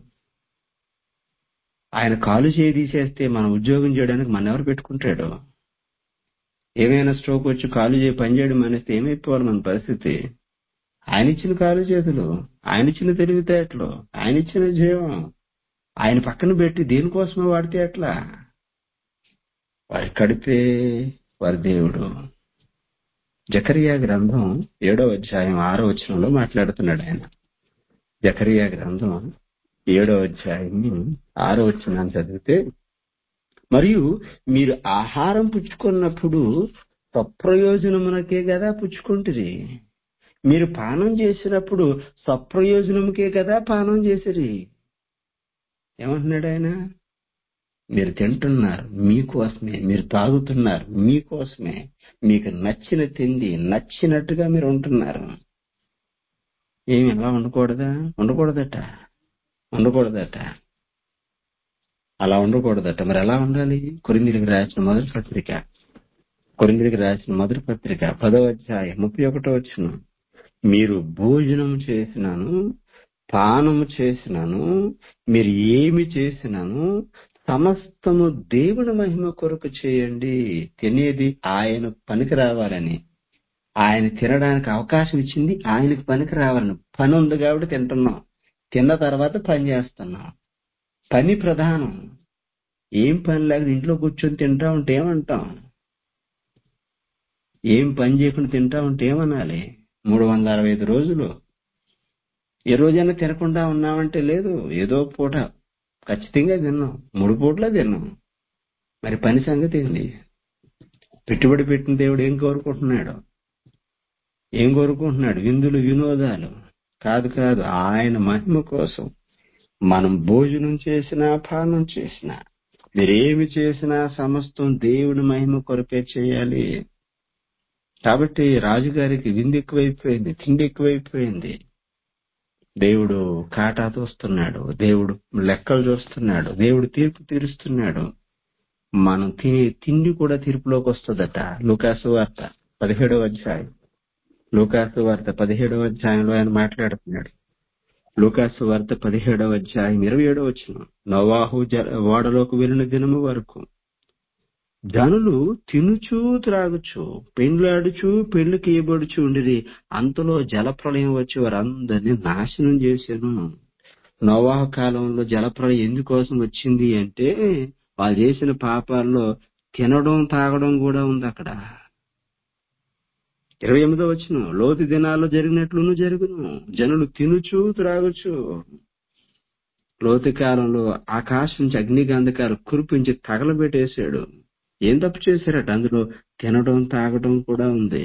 ఆయన కాలు చేయి తీసేస్తే మన ఉద్యోగం చేయడానికి మన ఎవరు పెట్టుకుంటాడు ఏమైనా స్ట్రోక్ వచ్చి కాలు చేయి పనిచేయడం అనేస్తే ఏమైపోవాలి మన పరిస్థితి ఆయన ఇచ్చిన కాలు చేతులు ఆయన ఇచ్చిన తెలివితేటలు ఆయన ఇచ్చిన జీవం ఆయన పక్కన పెట్టి దేనికోసమే వాడితే ఎట్లా వారి కడిపే వారి దేవుడు జకరియా గ్రంథం ఏడో అధ్యాయం ఆరో వచనంలో మాట్లాడుతున్నాడు ఆయన జకరియా గ్రంథం ఏడో అధ్యాయం ఆరో వచనాన్ని చదివితే మరియు మీరు ఆహారం పుచ్చుకున్నప్పుడు స్వప్రయోజనమునకే కదా పుచ్చుకుంటుంది మీరు పానం చేసినప్పుడు స్వప్రయోజనముకే కదా పానం చేసిరి ఏమంటున్నాడు ఆయన మీరు తింటున్నారు మీకోసమే మీరు తాగుతున్నారు మీకోసమే మీకు నచ్చిన తిండి నచ్చినట్టుగా మీరు ఉంటున్నారు ఏమి అలా ఉండకూడదా ఉండకూడదట ఉండకూడదట అలా ఉండకూడదట మరి ఎలా ఉండాలి కొరిందిరికి రాసిన మొదటి పత్రిక కొరిందిరికి రాసిన మొదటి పత్రిక పదవ అధ్యాయం ముప్పై ఒకటో వచ్చిన మీరు భోజనం చేసినాను పానము చేసినాను మీరు ఏమి చేసినాను సమస్తము దేవుని మహిమ కొరకు చేయండి తినేది ఆయన పనికి రావాలని ఆయన తినడానికి అవకాశం ఇచ్చింది ఆయనకు పనికి రావాలని పని ఉంది కాబట్టి తింటున్నాం తిన్న తర్వాత పని చేస్తున్నాం పని ప్రధానం ఏం పని లేక ఇంట్లో కూర్చొని తింటా ఉంటే ఏమంటాం ఏం పని చేయకుండా తింటా ఉంటే ఏమనాలి మూడు వందల అరవై ఐదు రోజులు ఏ రోజైనా తినకుండా ఉన్నామంటే లేదు ఏదో పూట ఖచ్చితంగా తిన్నాం మూడు పూట్ల తిన్నాం మరి పని సంగతి ఏంటి పెట్టుబడి పెట్టిన దేవుడు ఏం కోరుకుంటున్నాడు ఏం కోరుకుంటున్నాడు విందులు వినోదాలు కాదు కాదు ఆయన మహిమ కోసం మనం భోజనం చేసినా పానం చేసినా మీరేమి చేసినా సమస్తం దేవుడి మహిమ కొరకే చేయాలి కాబట్టి రాజుగారికి విందు ఎక్కువైపోయింది తిండి ఎక్కువైపోయింది దేవుడు కాటా చూస్తున్నాడు దేవుడు లెక్కలు చూస్తున్నాడు దేవుడు తీర్పు తీరుస్తున్నాడు మనం తినే తిండి కూడా తీర్పులోకి వస్తుందట లూకాసు వార్త పదిహేడవ అధ్యాయం లూకాసు వార్త పదిహేడవ అధ్యాయంలో ఆయన మాట్లాడుతున్నాడు లూకాసు వార్త పదిహేడవ అధ్యాయం ఇరవై ఏడవ వచ్చిన నవాహు ఓడలోకి వెళ్ళిన దినము వరకు జనులు తినుచూ త్రాగుచు పెండ్లాడుచు పెళ్లికి ఇవ్వబడుచు ఉండిరి అంతలో జలప్రలయం వచ్చి వారందరినీ నాశనం చేశాను నోవాహ కాలంలో జలప్రలయం ఎందుకోసం వచ్చింది అంటే వాళ్ళు చేసిన పాపాల్లో తినడం తాగడం కూడా ఉంది అక్కడ ఇరవై ఎనిమిదో వచ్చిన లోతు దినాల్లో జరిగినట్లును జరుగును జనులు తినుచు త్రాగుచు లోతు కాలంలో ఆకాశం నుంచి అగ్నిగంధకాలు కురిపించి తగలబెట్టేశాడు ఏం తప్పు చేశారట అందులో తినడం తాగడం కూడా ఉంది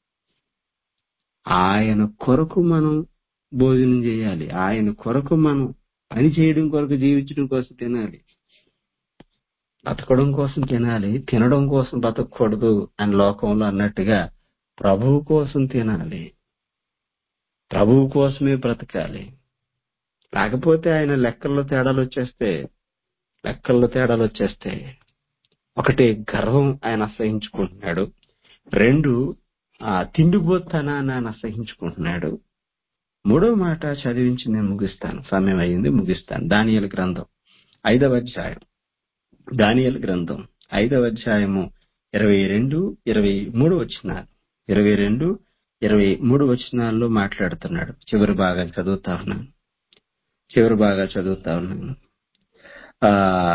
ఆయన కొరకు మనం భోజనం చేయాలి ఆయన కొరకు మనం పని చేయడం కొరకు జీవించడం కోసం తినాలి బతకడం కోసం తినాలి తినడం కోసం బతకూడదు అని లోకంలో అన్నట్టుగా ప్రభువు కోసం తినాలి ప్రభువు కోసమే బ్రతకాలి లేకపోతే ఆయన లెక్కల్లో తేడాలు వచ్చేస్తే లెక్కల్లో తేడాలు వచ్చేస్తే ఒకటి గర్వం ఆయన అసహించుకుంటున్నాడు రెండు ఆ తిండిపోతానాన్ని ఆయన అసహించుకుంటున్నాడు మూడో మాట చదివించి నేను ముగిస్తాను సమయం అయింది ముగిస్తాను దానియల గ్రంథం ఐదవ అధ్యాయం దానియల గ్రంథం ఐదవ అధ్యాయము ఇరవై రెండు ఇరవై మూడు వచ్చినాలు ఇరవై రెండు ఇరవై మూడు వచనాల్లో మాట్లాడుతున్నాడు చివరి భాగాలు చదువుతా ఉన్నాను చివరి భాగాలు చదువుతా ఉన్నాను ఆ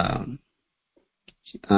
ఆ,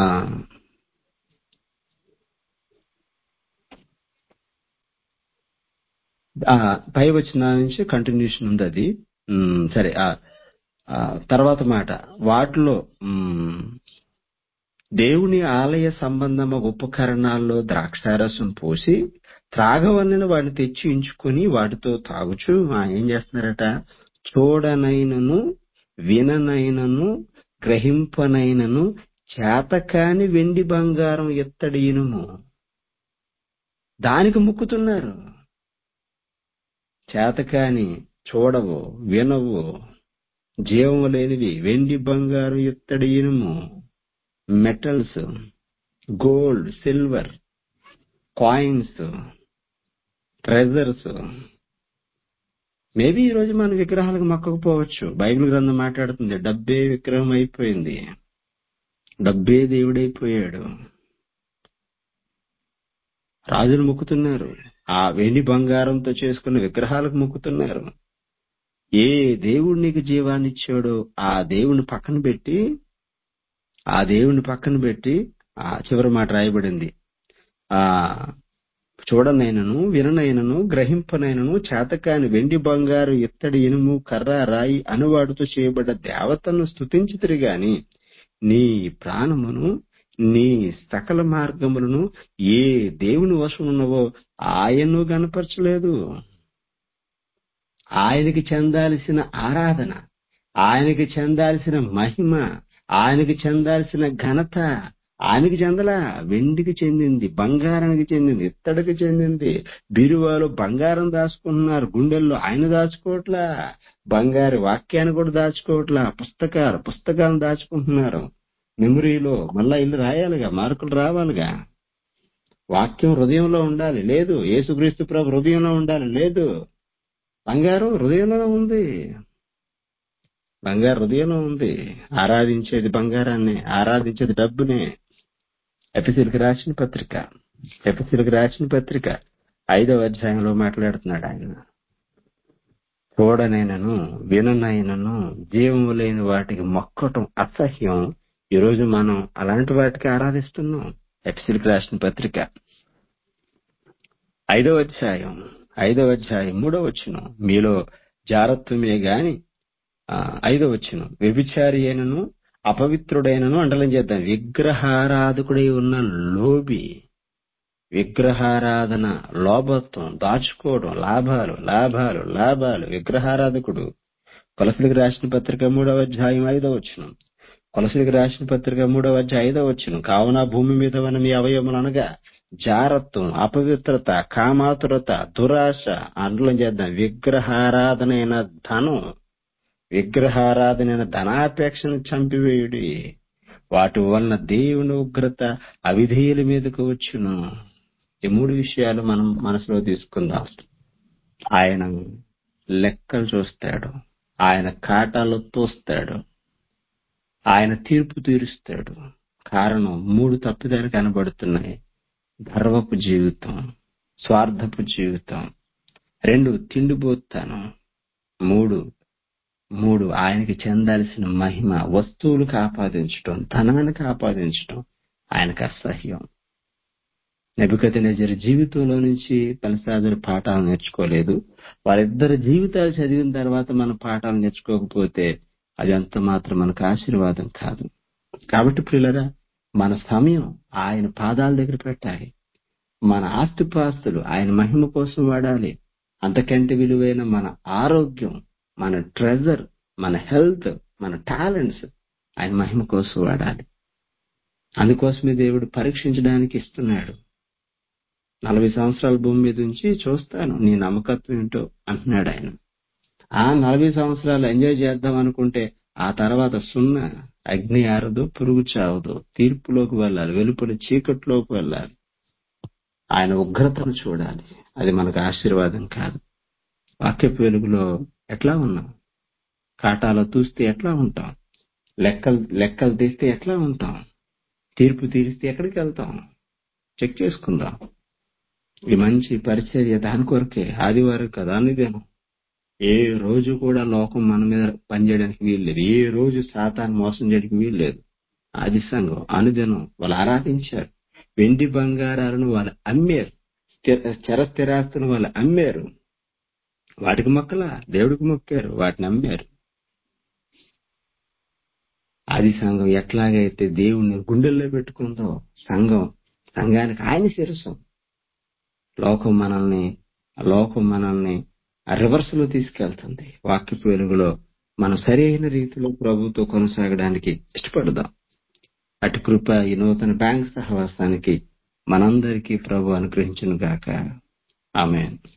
ఆ, పై వచ్చిన నుంచి కంటిన్యూషన్ ఉంది అది ఉమ్, సరే ఆ ఆ, తర్వాత మాట వాటిలో ఉమ్, దేవుని ఆలయ సంబంధమ ఉపకరణాల్లో ద్రాక్షారసం పోసి త్రాగవలన వాటిని తెచ్చి ఉంచుకొని వాటితో తాగుచు ఆ, ఏం చేస్తున్నారట చూడనైనను విననైనను గ్రహింపనైనను చేతకాని వెండి బంగారం ఎత్తడి ఇనుము దానికి ముక్కుతున్నారు చేతకాని చూడవు వినవు జీవము లేనివి వెండి బంగారం ఇత్తడి ఇనుము metals gold silver coins treasures maybe ఈ రోజు మన విగ్రహాలకు మొక్కకపోవచ్చు బైబిల్ గ్రంథం మాట్లాడుతుంది డబ్బే విగ్రహం అయిపోయింది డబ్బే దేవుడైపోయాడు రాజులు మొక్కుతున్నారు ఆ వెండి బంగారంతో చేసుకున్న విగ్రహాలకు మొక్కుతున్నారు ఏ దేవుడు నీకు జీవాన్ని ఇచ్చాడో ఆ దేవుని పక్కన పెట్టి ఆ దేవుని పక్కన పెట్టి ఆ చివరి మాట రాయబడింది ఆ చూడనైనను విననైనను గ్రహింపనైనను చేతకాని వెండి బంగారు ఇత్తడి ఇనుము కర్ర రాయి అనువాడుతో చేయబడ్డ దేవతను స్తుతించితిరి గాని నీ ప్రాణమును నీ సకల మార్గములను ఏ దేవుని వశం ఉన్నవో ఆయన్ను గనపరచలేదు ఆయనకి చెందాల్సిన ఆరాధన ఆయనకి చెందాల్సిన మహిమ ఆయనకి చెందాల్సిన ఘనత ఆయనకి చెందలా వెండికి చెందింది బంగారానికి చెందింది ఇత్తడికి చెందింది బీరువాలో బంగారం దాచుకుంటున్నారు గుండెల్లో ఆయన దాచుకోవట్లా బంగారు వాక్యాన్ని కూడా దాచుకోవట్లా పుస్తకాలు పుస్తకాలను దాచుకుంటున్నారు మెమరీలో మళ్ళా ఇల్లు రాయాలిగా మార్కులు రావాలిగా వాక్యం హృదయంలో ఉండాలి లేదు యేసుక్రీస్తు ప్రభు హృదయంలో ఉండాలి లేదు బంగారం హృదయంలో ఉంది బంగారు హృదయంలో ఉంది ఆరాధించేది బంగారాన్ని ఆరాధించేది డబ్బునే ఎపిసిల్కి రాసిన పత్రిక ఎపిసిల్కి రాసిన పత్రిక ఐదవ అధ్యాయంలో మాట్లాడుతున్నాడు ఆయన చూడనైనను విననైనను జీవము లేని వాటికి మొక్కటం అసహ్యం ఈరోజు మనం అలాంటి వాటికి ఆరాధిస్తున్నాం ఎపిసిల్కి రాసిన పత్రిక ఐదవ అధ్యాయం ఐదవ అధ్యాయం మూడవ వచ్చును మీలో జారత్వమే గాని ఆ, ఐదవ వచ్చును వ్యభిచారి అయినను అపవిత్రుడైనను అండలం చేద్దాం విగ్రహారాధకుడై ఉన్న లోబి విగ్రహారాధన లోభత్వం దాచుకోవడం లాభాలు లాభాలు లాభాలు విగ్రహారాధకుడు కొలసలికి రాసిన పత్రిక మూడవ అధ్యాయం ఐదవ వచ్చును కొలసలికి రాసిన పత్రిక మూడవ అధ్యాయం ఐదవ వచ్చును కావున భూమి మీద ఉన్న మీ అవయములు అనగా జారత్వం అపవిత్రత కామాతురత దురాశ అండలం చేద్దాం విగ్రహారాధనైన ధనం విగ్రహారాధనైన ధనాపేక్షను చంపివేయుడి వాటి వలన దేవుని ఉగ్రత అవిధేయుల మీదకు వచ్చును ఈ మూడు విషయాలు మనం మనసులో తీసుకుందాం ఆయన లెక్కలు చూస్తాడు ఆయన కాటాలు తోస్తాడు ఆయన తీర్పు తీరుస్తాడు కారణం మూడు తప్పిదాలు కనబడుతున్నాయి గర్వపు జీవితం స్వార్థపు జీవితం రెండు తిండిపోతాను మూడు మూడు ఆయనకి చెందాల్సిన మహిమ వస్తువులకు ఆపాదించటం ధనానికి ఆపాదించటం ఆయనకు అసహ్యం నెబద్ జీవితంలో నుంచి బెల్సాజరు పాఠాలు నేర్చుకోలేదు వాళ్ళిద్దరి జీవితాలు చదివిన తర్వాత మనం పాఠాలు నేర్చుకోకపోతే అది అంత మాత్రం మనకు ఆశీర్వాదం కాదు కాబట్టి పిల్లరా మన సమయం ఆయన పాదాల దగ్గర పెట్టాలి మన ఆస్తిపాస్తులు ఆయన మహిమ కోసం వాడాలి అంతకంటే విలువైన మన ఆరోగ్యం మన ట్రెజర్ మన హెల్త్ మన టాలెంట్స్ ఆయన మహిమ కోసం వాడాలి అందుకోసమే దేవుడు పరీక్షించడానికి ఇస్తున్నాడు నలభై సంవత్సరాల భూమి మీద ఉంచి చూస్తాను నీ నమ్మకత్వం ఏంటో అంటున్నాడు ఆయన ఆ నలభై సంవత్సరాలు ఎంజాయ్ చేద్దాం అనుకుంటే ఆ తర్వాత సున్నా అగ్ని ఆరదు పురుగు చావదు తీర్పులోకి వెళ్ళాలి వెలుపలి చీకట్లోకి వెళ్ళాలి ఆయన ఉగ్రతను చూడాలి అది మనకు ఆశీర్వాదం కాదు వాక్యపు వెలుగులో ఎట్లా ఉన్నాం కాటాలో చూస్తే ఎట్లా ఉంటాం లెక్కలు లెక్కలు తీస్తే ఎట్లా ఉంటాం తీర్పు తీరిస్తే ఎక్కడికి వెళ్తాం చెక్ చేసుకుందాం ఈ మంచి పరిచర్య దాని కొరకే ఆదివారం కదా అనుదినం ఏ రోజు కూడా లోకం మన మీద పనిచేయడానికి వీల్లేదు ఏ రోజు సాతాన్ని మోసం చేయడానికి వీల్లేదు ఆది సంఘం అనుదినం వాళ్ళు ఆరాధించారు వెండి బంగారాలను వాళ్ళు అమ్మారు స్థిర చర స్థిరాస్తులను వాళ్ళు అమ్మారు వాటికి మొక్కల దేవుడికి మొక్కారు వాటిని అమ్మారు ఆది సంఘం ఎట్లాగైతే దేవుణ్ణి గుండెల్లో పెట్టుకుందో సంఘం సంఘానికి ఆయన శిరసం లోకం మనల్ని లోకం మనల్ని రివర్స్ లో తీసుకెళ్తుంది వాక్యపు వెలుగులో మనం సరైన రీతిలో ప్రభుతో కొనసాగడానికి ఇష్టపడదాం అటు కృప ఈ నూతన బ్యాంక్ సహవాసానికి మనందరికీ ప్రభు అనుగ్రహించును గాక ఆమె